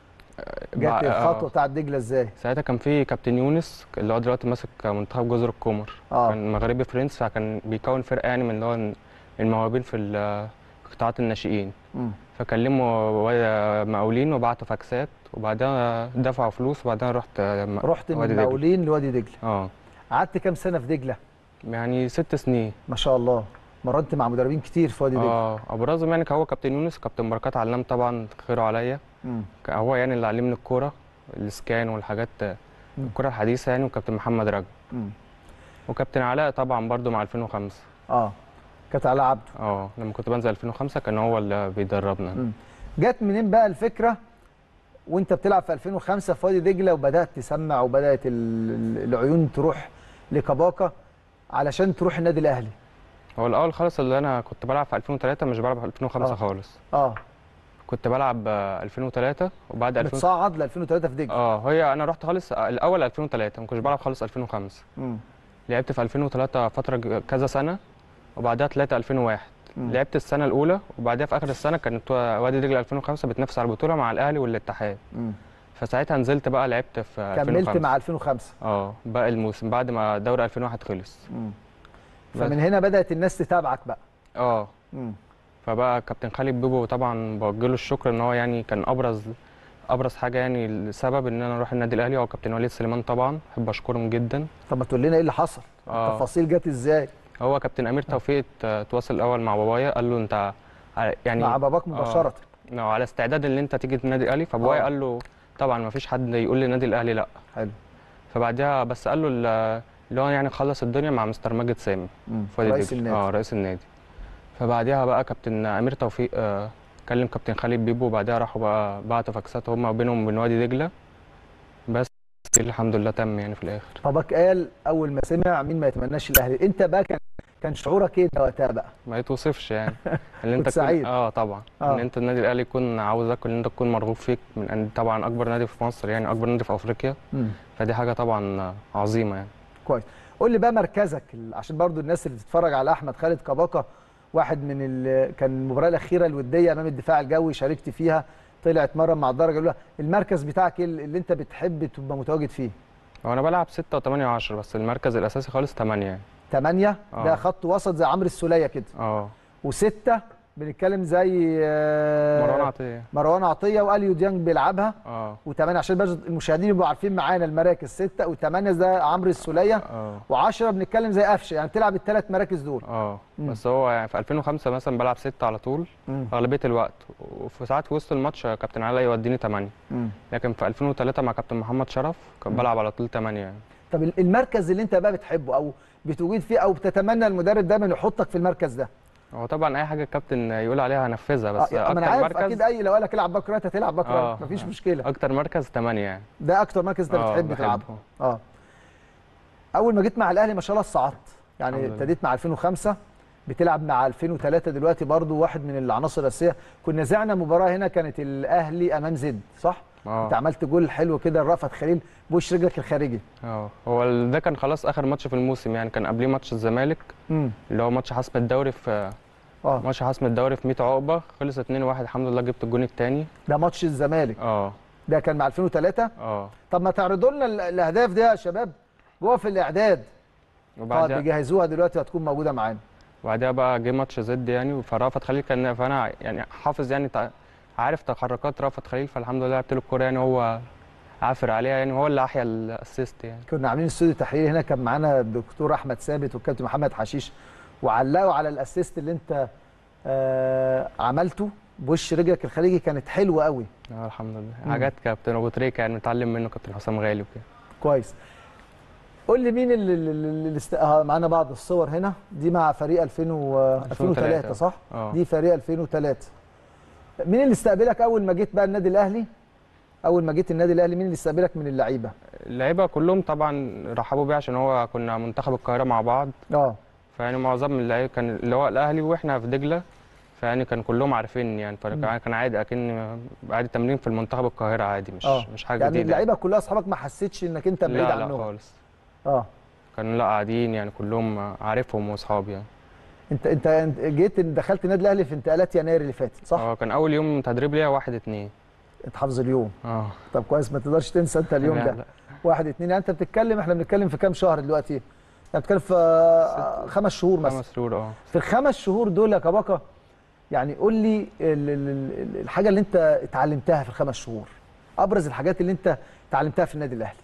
Speaker 1: جت
Speaker 12: بقى-
Speaker 1: الخطوه
Speaker 12: آه.
Speaker 1: بتاعت دجله ازاي
Speaker 12: ساعتها كان في كابتن يونس اللي هو دلوقتي ماسك منتخب جزر القمر
Speaker 1: اه
Speaker 12: كان مغربي فرنس فكان بيكون فرقه يعني من اللي هو المواهبين في ال- في قطاعات الناشئين
Speaker 1: مم.
Speaker 12: فكلموا و- مقاولين وبعتوا فاكسات وبعدها دفعوا فلوس وبعدها رحت م-
Speaker 1: رحت من
Speaker 12: وادي دجلة.
Speaker 1: المقاولين لوادي دجله
Speaker 12: اه
Speaker 1: قعدت كام سنه في دجله
Speaker 12: يعني ست سنين
Speaker 1: ما شاء الله مرنت مع مدربين كتير في وادي دجله
Speaker 12: اه ابرزهم يعني هو كابتن يونس كابتن بركات علام طبعا خيره عليا
Speaker 1: مم.
Speaker 12: ك- هو يعني اللي علمني الكوره الاسكان والحاجات
Speaker 1: مم.
Speaker 12: الكوره الحديثه يعني وكابتن محمد رجب
Speaker 1: مم.
Speaker 12: وكابتن علاء طبعا برضو مع 2005
Speaker 1: اه كانت على عبده
Speaker 12: اه لما كنت بنزل 2005 كان هو اللي بيدربنا
Speaker 1: مم. جت منين بقى الفكره وانت بتلعب في 2005 في وادي دجله وبدات تسمع وبدات ال- ال- العيون تروح لكباكا علشان تروح النادي الاهلي
Speaker 12: هو الاول خالص اللي انا كنت بلعب في 2003 مش بلعب في 2005
Speaker 1: آه.
Speaker 12: خالص
Speaker 1: اه
Speaker 12: كنت بلعب آه، 2003 وبعد 2000
Speaker 1: بتصعد ل 2003 في دجله
Speaker 12: اه هي انا رحت خالص الاول 2003 ما كنتش بلعب خالص 2005
Speaker 1: مم.
Speaker 12: لعبت في 2003 فتره ج- كذا سنه وبعدها 3 2001
Speaker 1: مم.
Speaker 12: لعبت السنه الاولى وبعدها في اخر السنه كانت وادي دجله 2005 بتنافس على البطوله مع الاهلي والاتحاد
Speaker 1: مم.
Speaker 12: فساعتها نزلت بقى لعبت في 2005
Speaker 1: كملت مع 2005
Speaker 12: اه باقي الموسم بعد ما دوري 2001 خلص
Speaker 1: مم.
Speaker 12: بس.
Speaker 1: فمن هنا بدات الناس تتابعك بقى
Speaker 12: اه
Speaker 1: مم.
Speaker 12: فبقى كابتن خالد بيبو طبعا بوجه له الشكر ان هو يعني كان ابرز ابرز حاجه يعني السبب ان انا اروح النادي الاهلي هو كابتن وليد سليمان طبعا بحب اشكرهم جدا
Speaker 1: طب ما تقول لنا ايه اللي حصل
Speaker 12: آه.
Speaker 1: التفاصيل جت ازاي
Speaker 12: هو كابتن امير توفيق ت- تواصل الاول مع بابايا قال له انت ع- يعني
Speaker 1: مع باباك مباشره
Speaker 12: اه على استعداد ان انت تيجي النادي الاهلي فبابايا
Speaker 1: آه.
Speaker 12: قال له طبعا ما فيش حد يقول للنادي الاهلي لا
Speaker 1: حلو
Speaker 12: فبعدها بس قال له ال- اللي هو يعني خلص الدنيا مع مستر ماجد سامي
Speaker 1: مم.
Speaker 12: في وادي
Speaker 1: رئيس
Speaker 12: دجلة.
Speaker 1: النادي
Speaker 12: اه رئيس النادي فبعدها بقى كابتن امير توفيق آه كلم كابتن خالد بيبو وبعدها راحوا بقى بعتوا فاكسات هما وبينهم وبين وادي دجله بس الحمد لله تم يعني في الاخر
Speaker 1: باباك قال اول ما سمع مين ما يتمناش الاهلي انت بقى كان كان شعورك ايه ده وقتها بقى
Speaker 12: ما يتوصفش يعني ان انت
Speaker 1: كنت
Speaker 12: تكون-
Speaker 1: سعيد.
Speaker 12: اه طبعا
Speaker 1: آه.
Speaker 12: ان انت النادي الاهلي يكون عاوزك وان انت تكون مرغوب فيك من أن طبعا اكبر نادي في مصر يعني اكبر نادي في افريقيا
Speaker 1: مم.
Speaker 12: فدي حاجه طبعا عظيمه يعني
Speaker 1: كويس قول لي بقى مركزك ال- عشان برضو الناس اللي بتتفرج على احمد خالد كباكا واحد من ال... كان المباراه الاخيره الوديه امام الدفاع الجوي شاركت فيها طلع اتمرن مع الدرجه الاولى المركز بتاعك ايه اللي انت بتحب تبقى متواجد فيه
Speaker 12: هو انا بلعب 6 و8 و10 بس المركز الاساسي خالص 8 يعني
Speaker 1: 8 ده
Speaker 12: آه.
Speaker 1: خط وسط زي عمرو السوليه كده
Speaker 12: اه
Speaker 1: وستة بنتكلم زي آه،
Speaker 12: مروان عطيه
Speaker 1: مروان عطيه واليو ديانج بيلعبها
Speaker 12: اه
Speaker 1: وثمانية عشان بس المشاهدين يبقوا عارفين معانا المراكز ستة وثمانية ده عمرو السولية
Speaker 12: اه
Speaker 1: و10 بنتكلم زي قفشه يعني بتلعب الثلاث مراكز دول
Speaker 12: اه
Speaker 1: مم.
Speaker 12: بس هو يعني في 2005 مثلا بلعب 6 على طول
Speaker 1: مم.
Speaker 12: اغلبيه الوقت وفي ساعات في وسط الماتش كابتن علاء يوديني 8
Speaker 1: مم.
Speaker 12: لكن في 2003 مع كابتن محمد شرف كان
Speaker 1: مم.
Speaker 12: بلعب على طول 8 يعني
Speaker 1: طب ال- المركز اللي انت بقى بتحبه او بتوجد فيه او بتتمنى المدرب دايما يحطك في المركز ده
Speaker 12: هو طبعا اي حاجه الكابتن يقول عليها هنفذها بس
Speaker 1: آه، ما
Speaker 12: اكتر
Speaker 1: انا عارف
Speaker 12: مركز
Speaker 1: اكيد اي لو قال لك العب باك رايت هتلعب باك رايت
Speaker 12: آه.
Speaker 1: مفيش مشكله
Speaker 12: اكتر مركز 8 يعني
Speaker 1: ده اكتر مركز انت
Speaker 12: آه،
Speaker 1: بتحب
Speaker 12: بحبه.
Speaker 1: تلعبه اه اول ما جيت مع الاهلي ما شاء الله صعدت يعني
Speaker 12: الحمد لله.
Speaker 1: ابتديت مع 2005 بتلعب مع 2003 دلوقتي برضو واحد من العناصر الاساسيه كنا زعنا مباراه هنا كانت الاهلي امام زد صح
Speaker 12: اه
Speaker 1: انت عملت جول حلو كده لرأفت خليل بوش رجلك الخارجي
Speaker 12: اه هو ال- ده كان خلاص اخر ماتش في الموسم يعني كان قبليه ماتش الزمالك
Speaker 1: امم
Speaker 12: اللي هو ماتش حسم الدوري في
Speaker 1: اه
Speaker 12: ماتش حسم الدوري في 100 عقبه خلص 2-1 الحمد لله جبت الجون الثاني
Speaker 1: ده ماتش الزمالك
Speaker 12: اه
Speaker 1: ده كان مع 2003
Speaker 12: اه
Speaker 1: طب ما تعرضوا لنا ال- الاهداف دي يا شباب جوه في الاعداد طب
Speaker 12: وبعدها
Speaker 1: بيجهزوها دلوقتي هتكون موجوده معانا
Speaker 12: وبعدها بقى جه ماتش زد يعني فرافت خليل كان فانا يعني حافظ يعني تع- عارف تحركات رافت خليل فالحمد لله لعبت له الكوره يعني هو عافر عليها يعني هو اللي احيا الاسيست يعني
Speaker 1: كنا عاملين استوديو تحليل هنا كان معانا الدكتور احمد ثابت والكابتن محمد حشيش وعلقوا على الاسيست اللي انت آه عملته بوش رجلك الخارجي كانت حلوه قوي
Speaker 12: اه الحمد لله
Speaker 1: مم.
Speaker 12: حاجات كابتن ابو تريكه يعني متعلم منه كابتن حسام غالي وكده
Speaker 1: كويس قول لي مين اللي, اللي, اللي است... آه معانا بعض الصور هنا دي مع فريق 2000 و... 2003 صح
Speaker 12: اه
Speaker 1: دي فريق 2003 مين اللي استقبلك اول ما جيت بقى النادي الاهلي اول ما جيت النادي الاهلي مين اللي استقبلك من اللعيبه
Speaker 12: اللعيبه كلهم طبعا رحبوا بيه عشان هو كنا منتخب القاهره مع بعض
Speaker 1: اه
Speaker 12: فيعني معظم اللعيبه كان اللي هو الاهلي واحنا في دجله فيعني كان كلهم عارفيني يعني فكان كان عادي اكن عادي تمرين في المنتخب القاهره عادي مش
Speaker 1: اه
Speaker 12: مش حاجه
Speaker 1: يعني
Speaker 12: جديده
Speaker 1: اللعيبه كلها اصحابك ما حسيتش انك انت بعيد
Speaker 12: لا
Speaker 1: عنهم
Speaker 12: لا خالص
Speaker 1: اه
Speaker 12: كانوا لا قاعدين يعني كلهم عارفهم واصحابي يعني
Speaker 1: انت انت انت جيت دخلت النادي الاهلي في انتقالات يناير اللي فاتت صح؟
Speaker 12: اه كان اول يوم تدريب ليا واحد اتنين
Speaker 1: انت حافظ اليوم
Speaker 12: اه
Speaker 1: طب كويس ما تقدرش تنسى انت اليوم
Speaker 12: لا،
Speaker 1: ده
Speaker 12: لا.
Speaker 1: واحد اتنين يعني انت بتتكلم احنا بنتكلم في كام شهر دلوقتي؟ احنا بنتكلم في آه، خمس شهور مثلا
Speaker 12: خمس شهور اه
Speaker 1: في الخمس شهور دول يا كباكا يعني قول لي ال- ال- ال- الحاجه اللي انت اتعلمتها في الخمس شهور ابرز الحاجات اللي انت اتعلمتها في النادي الاهلي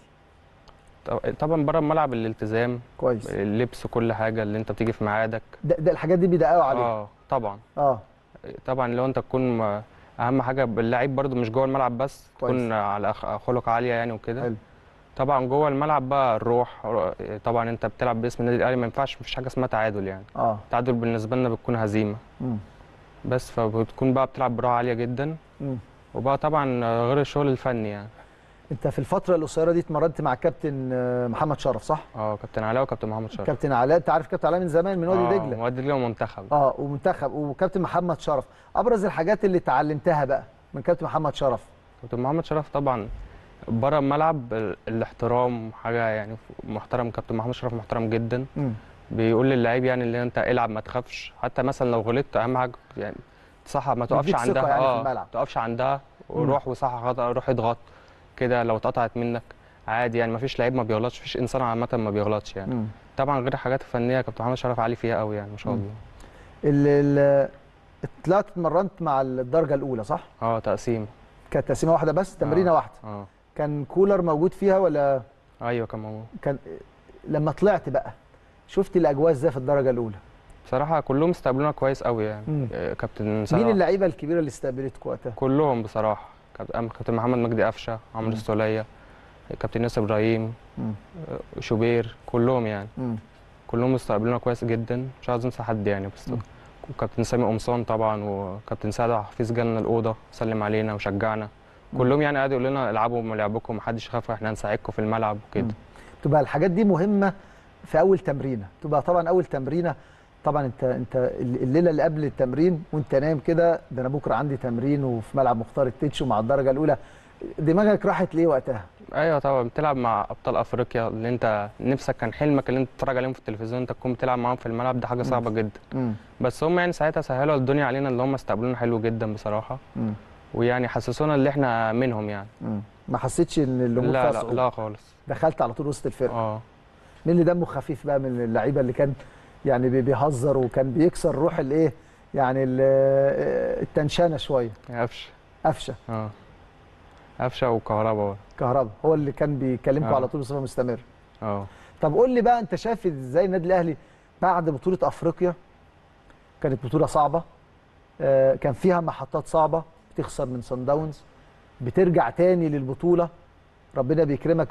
Speaker 12: طب- طبعا بره الملعب الالتزام
Speaker 1: كويس
Speaker 12: اللبس كل حاجه اللي انت بتيجي في ميعادك
Speaker 1: ده, ده الحاجات دي بيدققوا عليها
Speaker 12: اه طبعا
Speaker 1: اه
Speaker 12: طبعا لو انت تكون م- اهم حاجه اللعيب برده مش جوه الملعب بس
Speaker 1: كويس.
Speaker 12: تكون على أخ- خلق عاليه يعني وكده
Speaker 1: حلو.
Speaker 12: طبعا جوه الملعب بقى الروح طبعا انت بتلعب باسم النادي الاهلي ما ينفعش مفيش حاجه اسمها تعادل يعني
Speaker 1: اه
Speaker 12: التعادل بالنسبه لنا بتكون هزيمه
Speaker 1: مم.
Speaker 12: بس فبتكون بقى بتلعب بروح عاليه جدا
Speaker 1: مم.
Speaker 12: وبقى طبعا غير الشغل الفني يعني
Speaker 1: انت في الفتره القصيره دي اتمرنت مع كابتن آه، محمد شرف صح؟
Speaker 12: اه كابتن علاء وكابتن محمد شرف
Speaker 1: كابتن علاء انت عارف كابتن علاء من زمان من وادي
Speaker 12: آه،
Speaker 1: دجله
Speaker 12: وادي دجله ومنتخب
Speaker 1: اه ومنتخب وكابتن محمد شرف ابرز الحاجات اللي اتعلمتها بقى من كابتن محمد شرف
Speaker 12: كابتن محمد شرف طبعا بره الملعب ال- الاحترام حاجه يعني محترم كابتن محمد شرف محترم جدا
Speaker 1: مم.
Speaker 12: بيقول للعيب يعني اللي انت العب ما تخافش حتى مثلا لو غلطت اهم حاجه يعني صح ما تقفش
Speaker 1: بيديك ثقة
Speaker 12: عندها
Speaker 1: يعني في
Speaker 12: اه
Speaker 1: الملعب.
Speaker 12: ما تقفش عندها وروح وصح خطا روح اضغط كده لو اتقطعت منك عادي يعني ما فيش لعيب ما بيغلطش فيش انسان عامه ما بيغلطش يعني
Speaker 1: مم.
Speaker 12: طبعا غير الحاجات الفنيه كابتن محمد شرف عالي فيها قوي يعني ما شاء
Speaker 1: مم.
Speaker 12: الله
Speaker 1: ال- ال- طلعت اتمرنت مع الدرجه الاولى صح؟
Speaker 12: اه تقسيم
Speaker 1: كانت تقسيمه واحده بس تمرينه
Speaker 12: آه.
Speaker 1: واحده
Speaker 12: اه
Speaker 1: كان كولر موجود فيها ولا
Speaker 12: ايوه كان موجود
Speaker 1: كان لما طلعت بقى شفت الاجواء ازاي في الدرجه الاولى؟
Speaker 12: بصراحه كلهم استقبلونا كويس قوي يعني
Speaker 1: مم.
Speaker 12: آه، كابتن
Speaker 1: مين
Speaker 12: سلام
Speaker 1: اللعيبه الكبيره اللي استقبلتك وقتها؟
Speaker 12: كلهم بصراحه كابتن كابتن محمد مجدي قفشه عمرو
Speaker 1: مم.
Speaker 12: السوليه كابتن ياسر ابراهيم
Speaker 1: مم.
Speaker 12: آه، شوبير كلهم يعني
Speaker 1: مم.
Speaker 12: كلهم استقبلونا كويس جدا مش عايز انسى حد يعني بس
Speaker 1: مم.
Speaker 12: وكابتن سامي قمصان طبعا وكابتن سعد حفيظ جالنا الاوضه سلم علينا وشجعنا
Speaker 1: مم.
Speaker 12: كلهم يعني قعدوا يقولوا لنا العبوا لعبكم محدش يخاف احنا هنساعدكم في الملعب وكده
Speaker 1: مم. تبقى الحاجات دي مهمه في اول تمرينه تبقى طبعا اول تمرينه طبعا انت انت الليله اللي قبل التمرين وانت نايم كده ده انا بكره عندي تمرين وفي ملعب مختار التتش مع الدرجه الاولى دماغك راحت ليه وقتها؟
Speaker 12: ايوه طبعا بتلعب مع ابطال افريقيا اللي انت نفسك كان حلمك اللي انت تتفرج عليهم في التلفزيون انت تكون بتلعب معاهم في الملعب ده حاجه صعبه جدا
Speaker 1: مم.
Speaker 12: بس هم يعني ساعتها سهلوا الدنيا علينا اللي هم استقبلونا حلو جدا بصراحه
Speaker 1: مم.
Speaker 12: ويعني حسسونا اللي احنا منهم يعني
Speaker 1: مم. ما حسيتش ان الامور فيها
Speaker 12: لا لا
Speaker 1: صعوبة؟
Speaker 12: لا خالص
Speaker 1: دخلت على طول وسط الفرقه
Speaker 12: اه
Speaker 1: مين اللي دمه خفيف بقى من اللعيبه اللي كان يعني بي- بيهزر وكان بيكسر روح الايه يعني ال- التنشانه شويه
Speaker 12: قفشه
Speaker 1: قفشه
Speaker 12: اه قفشه وكهربا
Speaker 1: كهربا هو اللي كان بيكلمكم
Speaker 12: آه.
Speaker 1: على طول بصفه مستمره
Speaker 12: اه
Speaker 1: طب قول لي بقى انت شايف ازاي النادي الاهلي بعد بطوله افريقيا كانت بطوله صعبه آه، كان فيها محطات صعبه بتخسر من سان داونز بترجع تاني للبطوله ربنا بيكرمك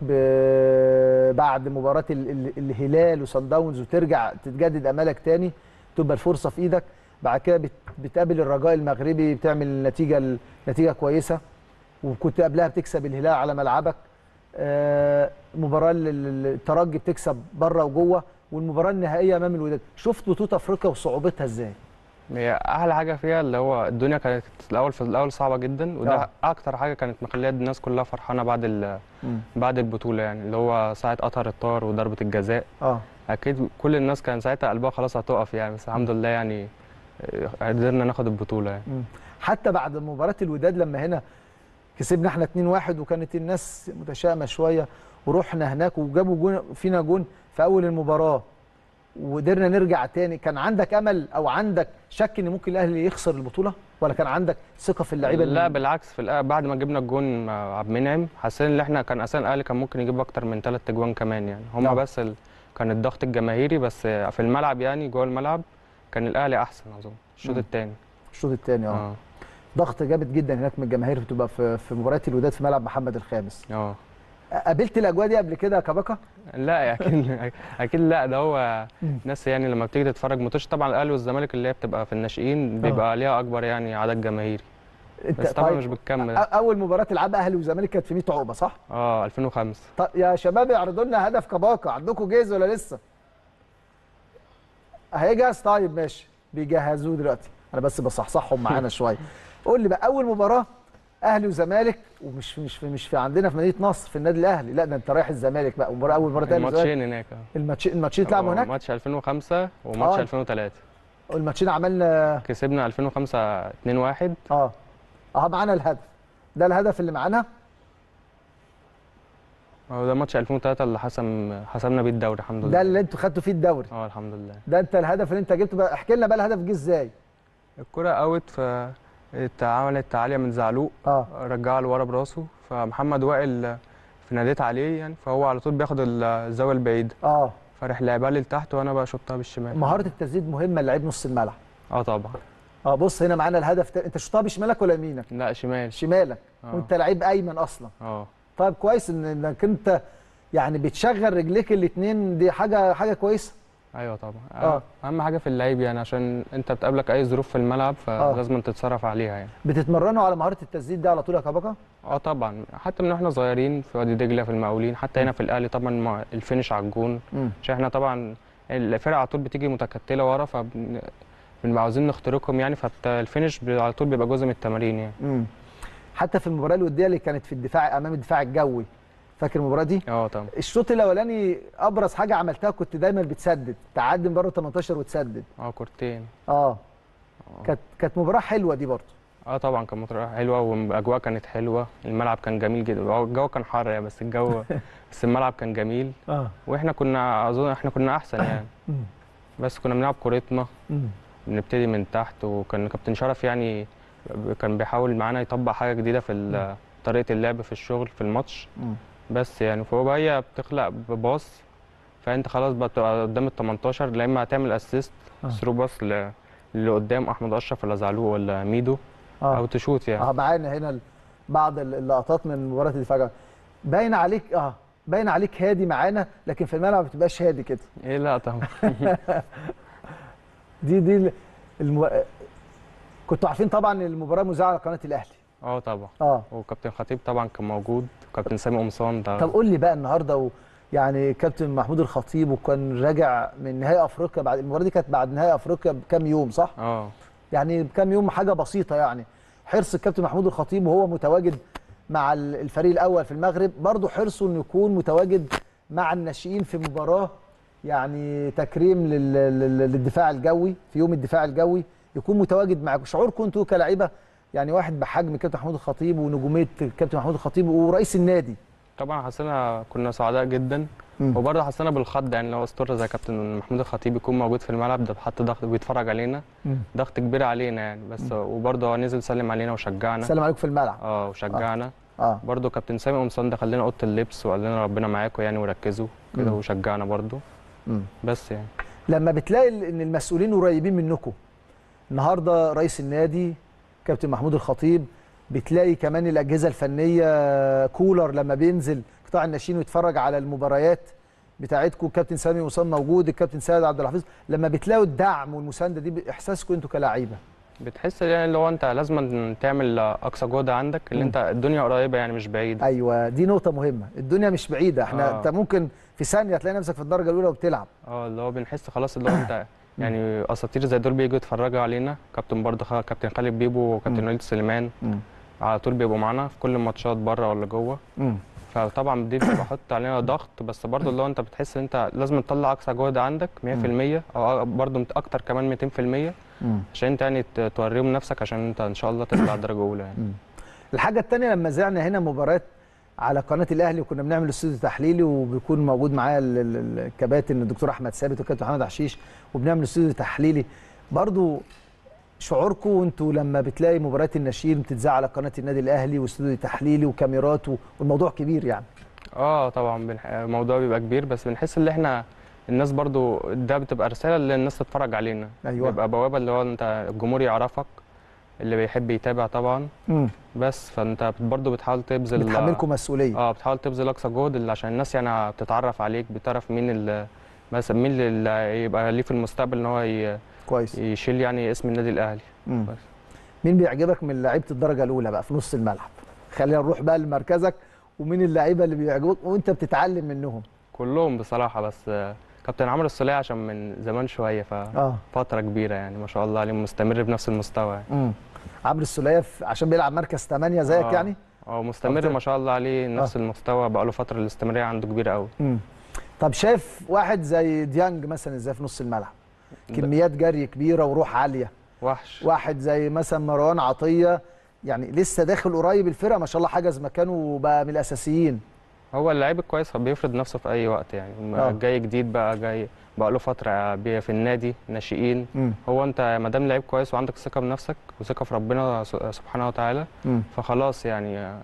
Speaker 1: ب- بعد مباراه ال- ال- الهلال وسان داونز وترجع تتجدد امالك تاني تبقى الفرصه في ايدك بعد كده بت- بتقابل الرجاء المغربي بتعمل نتيجه نتيجه كويسه وكنت قبلها بتكسب الهلال على ملعبك آه، مباراه ال- ال- الترجي بتكسب بره وجوه والمباراه النهائيه امام الوداد شفت بطوله افريقيا وصعوبتها ازاي
Speaker 12: هي احلى حاجه فيها اللي هو الدنيا كانت الاول في الاول صعبه جدا وده
Speaker 1: آه.
Speaker 12: اكتر حاجه كانت مخليه الناس كلها فرحانه بعد ال-
Speaker 1: مم.
Speaker 12: بعد البطوله يعني اللي هو ساعه قطر الطار وضربه الجزاء
Speaker 1: اه
Speaker 12: اكيد كل الناس كان ساعتها قلبها خلاص هتقف يعني بس الحمد لله يعني آه، قدرنا ناخد البطوله يعني
Speaker 1: مم. حتى بعد مباراه الوداد لما هنا كسبنا احنا 2-1 وكانت الناس متشائمه شويه ورحنا هناك وجابوا جون فينا جون في اول المباراه وقدرنا نرجع تاني كان عندك امل او عندك شك ان ممكن الاهلي يخسر البطوله ولا كان عندك ثقه في اللعيبه
Speaker 12: لا
Speaker 1: اللي-
Speaker 12: بالعكس في الأ- بعد ما جبنا الجون مع عبد المنعم حسينا ان احنا كان اساسا الاهلي كان ممكن يجيب اكتر من ثلاث اجوان كمان يعني هما
Speaker 1: نعم.
Speaker 12: بس ال... كان الضغط الجماهيري بس في الملعب يعني جوه الملعب كان الاهلي احسن اظن الشوط
Speaker 1: مم.
Speaker 12: الثاني
Speaker 1: الشوط الثاني اه
Speaker 12: اه
Speaker 1: ضغط جامد جدا هناك من الجماهير بتبقى في في مباريات الوداد في ملعب محمد الخامس
Speaker 12: اه
Speaker 1: قابلت الاجواء دي قبل كده يا كبكه
Speaker 12: لا اكيد اكيد لا ده هو
Speaker 1: مم.
Speaker 12: ناس يعني لما بتيجي تتفرج ماتش طبعا الاهلي والزمالك اللي هي بتبقى في الناشئين بيبقى ليها اكبر يعني عدد جماهيري
Speaker 1: انت
Speaker 12: بس طبعا
Speaker 1: طيب،
Speaker 12: مش بتكمل
Speaker 1: أ- اول مباراه تلعبها اهلي وزمالك كانت في 100 عقبه صح
Speaker 12: اه 2005
Speaker 1: طب يا شباب اعرضوا لنا هدف كباكا عندكم جاهز ولا لسه؟ هيجهز طيب ماشي بيجهزوه دلوقتي انا بس بصحصحهم معانا شويه قول لي بقى اول مباراه اهلي وزمالك ومش مش في مش في عندنا في مدينه نصر في النادي الاهلي لا ده انت رايح الزمالك بقى مباراه اول مره تاني
Speaker 12: الماتشين هناك اه
Speaker 1: الماتش الماتشين اتلعبوا
Speaker 12: آه،
Speaker 1: هناك
Speaker 12: ماتش 2005 وماتش
Speaker 1: آه.
Speaker 12: 2003
Speaker 1: والماتشين عملنا
Speaker 12: كسبنا 2005 2-1
Speaker 1: اه اه معانا الهدف ده الهدف اللي معانا
Speaker 12: هو ده ماتش 2003 اللي حسم حسمنا بيه الدوري الحمد لله
Speaker 1: ده اللي انتوا خدتوا فيه الدوري
Speaker 12: اه الحمد لله
Speaker 1: ده انت الهدف اللي انت جبته بقى احكي لنا بقى الهدف جه ازاي
Speaker 12: الكرة اوت ف عملت تعالية من زعلوق
Speaker 1: اه
Speaker 12: رجعها لورا براسه فمحمد وائل في ناديت عليه يعني فهو على طول بياخد الزاوية البعيدة
Speaker 1: اه
Speaker 12: فراح لعبها لي لتحت وانا بقى شطها بالشمال
Speaker 1: مهاره التسديد مهمه لعيب نص الملعب
Speaker 12: اه طبعا
Speaker 1: اه بص هنا معانا الهدف تا... انت شطها بشمالك ولا يمينك
Speaker 12: لا شمال
Speaker 1: شمالك
Speaker 12: آه.
Speaker 1: وانت لعيب ايمن اصلا
Speaker 12: اه
Speaker 1: طيب كويس ان انك انت يعني بتشغل رجليك الاثنين دي حاجه حاجه كويسه
Speaker 12: ايوه طبعا
Speaker 1: آه.
Speaker 12: اهم حاجه في اللعيب يعني عشان انت بتقابلك اي ظروف في الملعب فلازم تتصرف عليها يعني
Speaker 1: بتتمرنوا على مهاره التسديد دي على طول يا كبكه
Speaker 12: اه طبعا حتى من واحنا صغيرين في وادي دجله في المقاولين حتى هنا في الاهلي طبعا مع الفينش على الجون
Speaker 1: مم.
Speaker 12: عشان احنا طبعا الفرقه على طول بتيجي متكتله ورا فبنبقى عاوزين نخترقهم يعني فالفينش على طول بيبقى جزء من التمارين يعني
Speaker 1: امم حتى في المباراه الوديه اللي كانت في الدفاع امام الدفاع الجوي فاكر المباراه دي
Speaker 12: اه طبعا
Speaker 1: الشوط الاولاني ابرز حاجه عملتها كنت دايما بتسدد تعدي من بره 18 وتسدد
Speaker 12: اه كورتين
Speaker 1: اه كانت كانت مباراه حلوه دي برضه
Speaker 12: اه طبعا كانت مطرح حلوه والاجواء كانت حلوه الملعب كان جميل جدا هو الجو كان حر يعني بس الجو بس الملعب كان جميل
Speaker 1: اه
Speaker 12: واحنا كنا اظن احنا كنا احسن يعني
Speaker 1: مم.
Speaker 12: بس كنا بنلعب كورتنا
Speaker 1: مم.
Speaker 12: بنبتدي من تحت وكان كابتن شرف يعني كان بيحاول معانا يطبق حاجه جديده في ال- طريقه اللعب في الشغل في الماتش
Speaker 1: مم.
Speaker 12: بس يعني فهو بقى هي بتخلق بباص فانت خلاص بقى بتبقى قدام ال 18 لا اما هتعمل اسيست
Speaker 1: آه.
Speaker 12: ثرو باص ل- اللي قدام احمد اشرف ولا زعلوق ولا ميدو
Speaker 1: آه.
Speaker 12: او تشوت يعني
Speaker 1: اه معانا هنا ال- بعض ال- اللقطات من مباراه الدفاع باين عليك اه باين عليك هادي معانا لكن في الملعب ما بتبقاش هادي كده
Speaker 12: ايه لا طبعا
Speaker 1: دي دي ال- الم... كنتوا عارفين طبعا إن المباراه مذاعه على قناه الاهلي
Speaker 12: اه طبعا
Speaker 1: اه
Speaker 12: وكابتن خطيب طبعا كان موجود وكابتن سامي قمصان ده
Speaker 1: طب قول لي بقى النهارده و... يعني كابتن محمود الخطيب وكان راجع من نهائي افريقيا بعد المباراه دي كانت بعد نهائي افريقيا بكام يوم صح؟
Speaker 12: اه
Speaker 1: يعني بكام يوم حاجه بسيطه يعني حرص الكابتن محمود الخطيب وهو متواجد مع ال- الفريق الاول في المغرب برضه حرصه انه يكون متواجد مع الناشئين في مباراه يعني تكريم لل- لل- للدفاع الجوي في يوم الدفاع الجوي يكون متواجد معاكم شعوركم انتوا كلاعيبه يعني واحد بحجم كابتن محمود الخطيب ونجوميه الكابتن محمود الخطيب ورئيس النادي
Speaker 12: طبعا حسينا كنا سعداء جدا
Speaker 1: مم.
Speaker 12: وبرضه حسينا بالخض يعني لو اسطوره زي كابتن محمود الخطيب يكون موجود في الملعب ده حط ضغط بيتفرج علينا
Speaker 1: مم.
Speaker 12: ضغط كبير علينا يعني بس وبرضه هو نزل سلم علينا وشجعنا
Speaker 1: سلم عليكم في الملعب
Speaker 12: اه وشجعنا
Speaker 1: اه
Speaker 12: برضه كابتن سامي قمصان دخل لنا اوضه اللبس وقال لنا ربنا معاكم يعني وركزوا كده
Speaker 1: مم.
Speaker 12: وشجعنا برضه
Speaker 1: مم.
Speaker 12: بس يعني
Speaker 1: لما بتلاقي ال- ان المسؤولين قريبين منكم النهارده رئيس النادي كابتن محمود الخطيب بتلاقي كمان الاجهزه الفنيه كولر لما بينزل قطاع الناشئين ويتفرج على المباريات بتاعتكم الكابتن سامي وسام موجود الكابتن سيد عبد الحفيظ لما بتلاقوا الدعم والمسانده دي احساسكم انتوا كلاعيبه
Speaker 12: بتحس يعني اللي هو انت لازم تعمل اقصى جهد عندك اللي
Speaker 1: مم.
Speaker 12: انت الدنيا قريبه يعني مش بعيده
Speaker 1: ايوه دي نقطه مهمه الدنيا مش بعيده احنا
Speaker 12: آه.
Speaker 1: انت ممكن في ثانيه تلاقي نفسك في الدرجه الاولى وبتلعب
Speaker 12: اه اللي هو بنحس خلاص اللي هو انت يعني اساطير زي دول بييجوا يتفرجوا علينا كابتن برضه خ- كابتن خالد بيبو وكابتن
Speaker 1: مم.
Speaker 12: وليد سليمان
Speaker 1: مم.
Speaker 12: على طول بيبقوا معانا في كل الماتشات بره ولا جوه
Speaker 1: مم.
Speaker 12: فطبعا دي بتحط علينا ضغط بس برضه اللي هو انت بتحس ان انت لازم تطلع اقصى جهد عندك 100% او برضه اكتر كمان 200%
Speaker 1: مم.
Speaker 12: عشان انت يعني ت- توريهم نفسك عشان انت ان شاء الله تطلع درجه اولى يعني
Speaker 1: الحاجه الثانيه لما زعنا هنا مباراه على قناه الاهلي وكنا بنعمل استوديو تحليلي وبيكون موجود معايا ال- ال- الكباتن الدكتور احمد ثابت والكابتن محمد حشيش وبنعمل استوديو تحليلي برضو شعوركم وانتوا لما بتلاقي مباريات الناشئين بتتذاع على قناه النادي الاهلي واستوديو تحليلي وكاميرات و- والموضوع كبير يعني
Speaker 12: اه طبعا بنح... الموضوع بيبقى كبير بس بنحس ان احنا الناس برضو ده بتبقى رساله للناس تتفرج علينا
Speaker 1: أيوة.
Speaker 12: بيبقى بوابه اللي هو انت الجمهور يعرفك اللي بيحب يتابع طبعا
Speaker 1: مم.
Speaker 12: بس فانت بت- برضو بتحاول تبذل
Speaker 1: بتحملكم مسؤوليه
Speaker 12: اه بتحاول تبذل اقصى جهد اللي عشان الناس يعني بتتعرف عليك بتعرف مين اللي مثلا مين اللي يبقى ليه في المستقبل ان هو ي...
Speaker 1: كويس
Speaker 12: يشيل يعني اسم النادي الاهلي
Speaker 1: مم.
Speaker 12: بس.
Speaker 1: مين بيعجبك من لعيبه الدرجه الاولى بقى في نص الملعب خلينا نروح بقى لمركزك ومين اللعيبه اللي بيعجبوك وانت بتتعلم منهم
Speaker 12: كلهم بصراحه بس آه، كابتن عمرو السولية عشان من زمان شويه
Speaker 1: اه
Speaker 12: ففتره كبيره يعني ما شاء الله عليه مستمر بنفس المستوى يعني.
Speaker 1: امم عمرو السوليه في- عشان بيلعب مركز 8 زيك
Speaker 12: آه.
Speaker 1: يعني
Speaker 12: اه مستمر
Speaker 1: أكتر.
Speaker 12: ما شاء الله عليه نفس المستوى بقى له فتره الاستمراريه عنده كبيره قوي
Speaker 1: امم طب شايف واحد زي ديانج مثلا ازاي في نص الملعب كميات جري كبيره وروح عاليه
Speaker 12: وحش
Speaker 1: واحد زي مثلا مروان عطيه يعني لسه داخل قريب الفرقه ما شاء الله حجز مكانه وبقى من الاساسيين
Speaker 12: هو اللعيب الكويس بيفرض نفسه في اي وقت يعني
Speaker 1: آه.
Speaker 12: جاي جديد بقى جاي بقى له فتره بي- في النادي ناشئين
Speaker 1: مم.
Speaker 12: هو انت ما دام لعيب كويس وعندك ثقه بنفسك وثقه في ربنا س- سبحانه وتعالى
Speaker 1: مم.
Speaker 12: فخلاص يعني آه،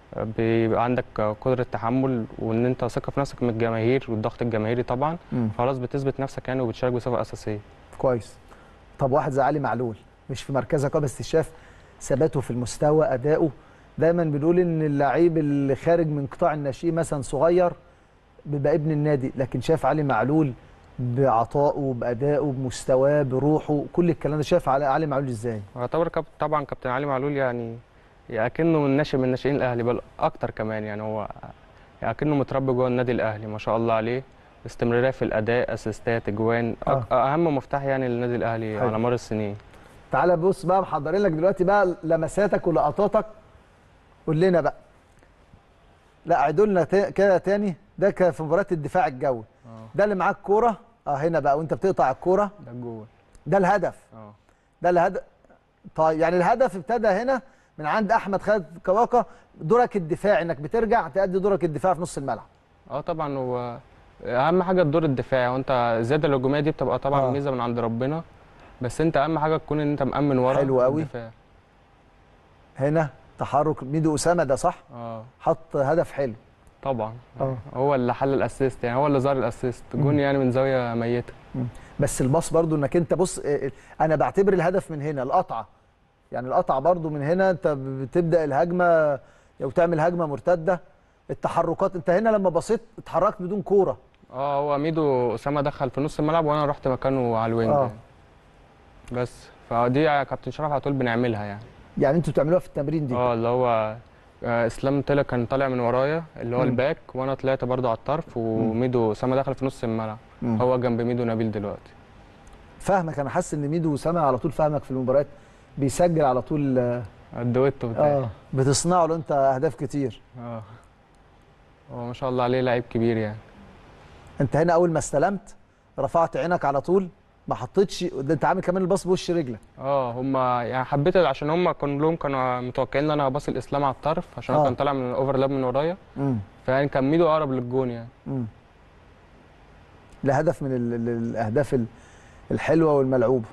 Speaker 12: بيبقى عندك قدره تحمل وان انت ثقه في نفسك من الجماهير والضغط الجماهيري طبعا
Speaker 1: مم.
Speaker 12: خلاص بتثبت نفسك يعني وبتشارك بصفه اساسيه
Speaker 1: كويس طب واحد زي علي معلول مش في مركزك اه بس شاف ثباته في المستوى اداؤه دايما بنقول ان اللعيب اللي خارج من قطاع الناشئين مثلا صغير بيبقى ابن النادي لكن شاف علي معلول بعطائه بادائه بمستواه بروحه كل الكلام ده شاف علي علي معلول ازاي
Speaker 12: يعتبر كاب طبعا كابتن علي معلول يعني اكنه من ناشئ من ناشئين الاهلي بل اكتر كمان يعني هو اكنه متربي جوه النادي الاهلي ما شاء الله عليه استمراريه في الاداء اسيستات اجوان
Speaker 1: آه.
Speaker 12: أك- اهم مفتاح يعني للنادي الاهلي
Speaker 1: حلو.
Speaker 12: على مر السنين
Speaker 1: تعالى بص بقى محضرين لك دلوقتي بقى لمساتك ولقطاتك قول لنا بقى لا عيدوا لنا تا- كده تاني ده كان في مباراه الدفاع الجوي ده اللي معاك كوره اه هنا بقى وانت بتقطع الكوره
Speaker 12: ده الجول
Speaker 1: ده الهدف
Speaker 12: اه
Speaker 1: ده الهدف طيب يعني الهدف ابتدى هنا من عند احمد خالد كواكا دورك الدفاعي انك بترجع تأدي دورك الدفاعي في نص الملعب
Speaker 12: اه طبعا هو اهم حاجه الدور الدفاعي وانت الزياده الهجوميه دي بتبقى طبعا
Speaker 1: آه.
Speaker 12: ميزه من عند ربنا بس انت اهم حاجه تكون ان انت مامن ورا
Speaker 1: حلو قوي.
Speaker 12: الدفاع.
Speaker 1: هنا تحرك ميدو اسامه ده صح
Speaker 12: اه
Speaker 1: حط هدف حلو
Speaker 12: طبعا
Speaker 1: اه
Speaker 12: هو اللي حل الاسيست يعني هو اللي زار الاسيست جون يعني من زاويه ميته
Speaker 1: بس الباص برضو انك انت بص اه، اه، انا بعتبر الهدف من هنا القطعه يعني القطعه برضو من هنا انت بتبدا الهجمه او تعمل هجمه مرتده التحركات انت هنا لما بصيت اتحركت بدون كوره
Speaker 12: اه هو ميدو اسامه دخل في نص الملعب وانا رحت مكانه على الوينج
Speaker 1: آه.
Speaker 12: يعني. بس فدي يا كابتن شرف على طول بنعملها يعني
Speaker 1: يعني انتوا بتعملوها في التمرين دي
Speaker 12: اه اللي هو آه، اسلام طلع كان طالع من ورايا اللي هو
Speaker 1: مم.
Speaker 12: الباك وانا طلعت برضو على الطرف وميدو اسامه دخل في نص الملعب
Speaker 1: مم.
Speaker 12: هو جنب ميدو نبيل دلوقتي
Speaker 1: فاهمك انا حاسس ان ميدو اسامه على طول فاهمك في المباريات بيسجل على طول اه
Speaker 12: الدويتو بتاعي
Speaker 1: آه، بتصنعوا له انت اهداف كتير
Speaker 12: اه هو ما شاء الله عليه لعيب كبير يعني
Speaker 1: انت هنا اول ما استلمت رفعت عينك على طول ما حطيتش ده انت عامل كمان الباص بوش رجلك
Speaker 12: اه هم يعني حبيت عشان هم كلهم كانوا متوقعين ان انا هباص الاسلام على الطرف عشان هو
Speaker 1: آه.
Speaker 12: كان طالع من الاوفرلاب من ورايا
Speaker 1: امم
Speaker 12: فيعني كان ميدو اقرب للجون يعني
Speaker 1: امم لهدف من ال- ال- الاهداف ال- الحلوه والملعوبه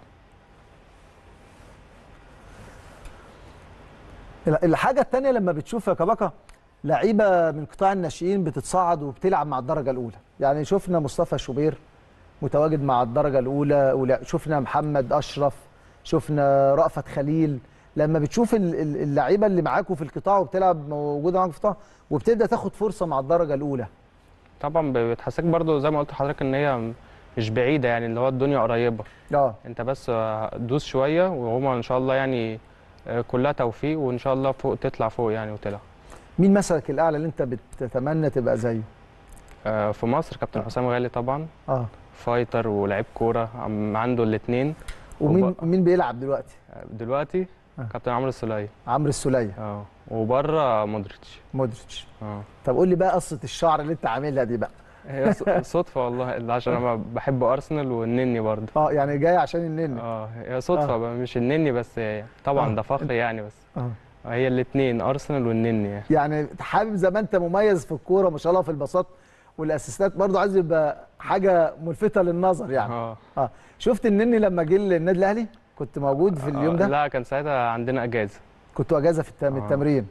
Speaker 1: ال- الحاجه الثانيه لما بتشوف يا كبكه لعيبه من قطاع الناشئين بتتصعد وبتلعب مع الدرجه الاولى يعني شفنا مصطفى شوبير متواجد مع الدرجه الاولى ولا- شفنا محمد اشرف شفنا رأفت خليل لما بتشوف ال- ال- اللعيبه اللي معاكوا في القطاع وبتلعب موجوده معاكوا في القطاع وبتبدا تاخد فرصه مع الدرجه الاولى
Speaker 12: طبعا بتحسسك برضو زي ما قلت لحضرتك ان هي م- مش بعيده يعني اللي هو الدنيا قريبه
Speaker 1: اه
Speaker 12: انت بس آه، دوس شويه وهما ان شاء الله يعني آه، كلها توفيق وان شاء الله فوق تطلع فوق يعني وتلعب
Speaker 1: مين مثلك الاعلى اللي انت بتتمنى تبقى زيه
Speaker 12: آه، في مصر كابتن حسام غالي طبعا
Speaker 1: اه
Speaker 12: فايتر ولاعيب كوره عم- عنده الاثنين
Speaker 1: ومين مين بيلعب دلوقتي
Speaker 12: دلوقتي
Speaker 1: آه.
Speaker 12: كابتن عمرو السوليه
Speaker 1: عمرو السوليه
Speaker 12: اه وبره مودريتش
Speaker 1: مودريتش
Speaker 12: اه
Speaker 1: طب قول لي بقى قصه الشعر اللي انت عاملها دي بقى
Speaker 12: هي ص- صدفه والله اللي عشان انا بحب ارسنال والنني برضه
Speaker 1: اه يعني جاي عشان النني
Speaker 12: اه هي صدفه
Speaker 1: آه.
Speaker 12: بقى مش النني بس طبعا
Speaker 1: آه.
Speaker 12: ده فخر يعني بس
Speaker 1: اه
Speaker 12: هي الاثنين ارسنال والنني يعني
Speaker 1: يعني حابب زي ما انت مميز في الكوره ما شاء الله في البساط والاسيستات برضه عايز يبقى حاجه ملفته للنظر يعني
Speaker 12: اه
Speaker 1: اه شفت النني لما جه النادي الاهلي كنت موجود في اليوم
Speaker 12: آه،
Speaker 1: ده
Speaker 12: لا كان ساعتها عندنا اجازه
Speaker 1: كنت اجازه في التم...
Speaker 12: آه.
Speaker 1: التمرين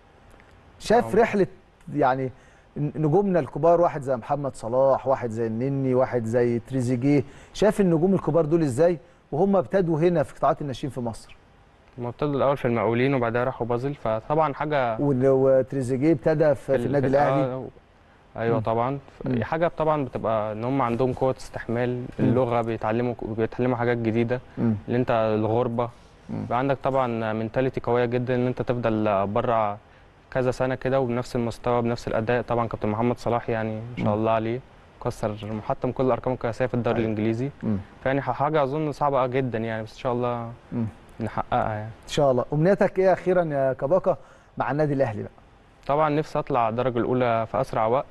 Speaker 1: شاف
Speaker 12: آه.
Speaker 1: رحله يعني نجومنا الكبار واحد زي محمد صلاح واحد زي النني واحد زي تريزيجيه شاف النجوم الكبار دول ازاي وهم ابتدوا هنا في قطاعات الناشئين في مصر
Speaker 12: هم ابتدوا الاول في المقاولين وبعدها راحوا بازل فطبعا حاجه
Speaker 1: وال- وتريزيجيه ابتدى في, في
Speaker 12: ال-
Speaker 1: النادي
Speaker 12: ال-
Speaker 1: الاهلي
Speaker 12: آه، ايوه
Speaker 1: مم.
Speaker 12: طبعا ف-
Speaker 1: مم.
Speaker 12: حاجه طبعا بتبقى ان هم عندهم قوه استحمال اللغه بيتعلموا بيتعلموا حاجات جديده
Speaker 1: مم.
Speaker 12: اللي انت الغربه
Speaker 1: مم.
Speaker 12: بيبقى عندك طبعا منتاليتي قويه جدا ان انت تفضل بره كذا سنه كده وبنفس المستوى بنفس الاداء طبعا كابتن محمد صلاح يعني ما شاء
Speaker 1: مم.
Speaker 12: الله عليه كسر محطم كل الارقام القياسيه في الدوري
Speaker 1: أيوة.
Speaker 12: الانجليزي
Speaker 1: مم.
Speaker 12: فيعني حاجه اظن صعبه جدا يعني بس ان شاء الله
Speaker 1: مم.
Speaker 12: نحققها يعني
Speaker 1: ان شاء الله امنيتك ايه اخيرا يا كباكا مع النادي الاهلي بقى
Speaker 12: طبعا نفسي اطلع الدرجه الاولى في اسرع وقت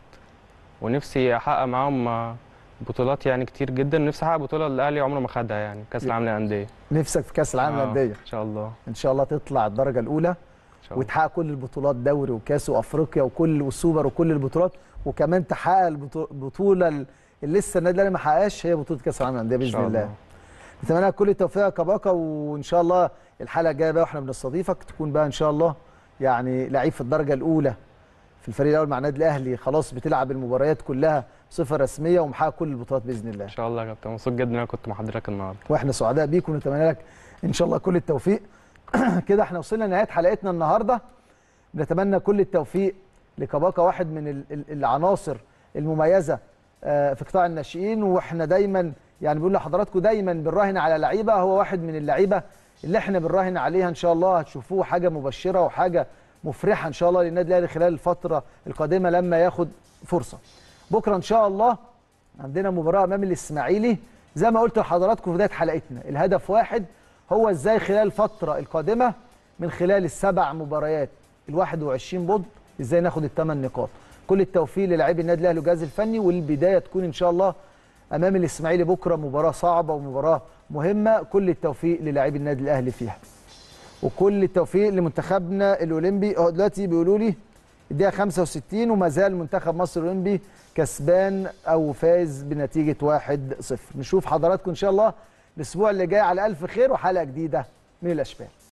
Speaker 12: ونفسي احقق معاهم آه، بطولات يعني كتير جدا نفسي احقق بطوله الاهلي عمره ما خدها يعني كاس العالم للانديه
Speaker 1: نفسك في كاس العالم
Speaker 12: آه،
Speaker 1: للانديه
Speaker 12: ان شاء الله
Speaker 1: ان شاء الله تطلع الدرجه الاولى
Speaker 12: ان شاء الله
Speaker 1: وتحقق كل البطولات دوري وكاس وافريقيا وكل والسوبر وكل البطولات وكمان تحقق البطو- البطوله اللي لسه النادي الاهلي ما حققهاش هي بطوله كاس العالم للانديه
Speaker 12: ان
Speaker 1: باذن
Speaker 12: شاء
Speaker 1: الله
Speaker 12: الله
Speaker 1: نتمنى لك كل التوفيق يا كباكا وان شاء الله الحلقه الجايه بقى واحنا بنستضيفك تكون بقى ان شاء الله يعني لعيب في الدرجه الاولى في الفريق الاول مع النادي الاهلي خلاص بتلعب المباريات كلها بصفه رسميه ومحقق كل البطولات باذن الله
Speaker 12: ان شاء الله يا كابتن مبسوط جدا ان انا كنت مع حضرتك النهارده
Speaker 1: واحنا سعداء بيك ونتمنى لك ان شاء الله كل التوفيق كده احنا وصلنا لنهايه حلقتنا النهارده نتمنى كل التوفيق لكباكا واحد من ال- ال- العناصر المميزه آه، في قطاع الناشئين واحنا دايما يعني بنقول لحضراتكم دايما بنراهن على لعيبه هو واحد من اللعيبه اللي احنا بنراهن عليها ان شاء الله هتشوفوه حاجه مبشره وحاجه مفرحه ان شاء الله للنادي الاهلي خلال الفتره القادمه لما ياخد فرصه بكره ان شاء الله عندنا مباراه امام الاسماعيلي زي ما قلت لحضراتكم في بدايه حلقتنا الهدف واحد هو ازاي خلال الفتره القادمه من خلال السبع مباريات ال 21 بطل ازاي ناخد الثمان نقاط كل التوفيق للاعبي النادي الاهلي والجهاز الفني والبدايه تكون ان شاء الله امام الاسماعيلي بكره مباراه صعبه ومباراه مهمه كل التوفيق للاعبي النادي الاهلي فيها وكل التوفيق لمنتخبنا الاولمبي اهو دلوقتي بيقولوا لي الدقيقه 65 وما زال منتخب مصر الاولمبي كسبان او فاز بنتيجه 1-0 نشوف حضراتكم ان شاء الله الاسبوع اللي جاي على الف خير وحلقه جديده من الاشبال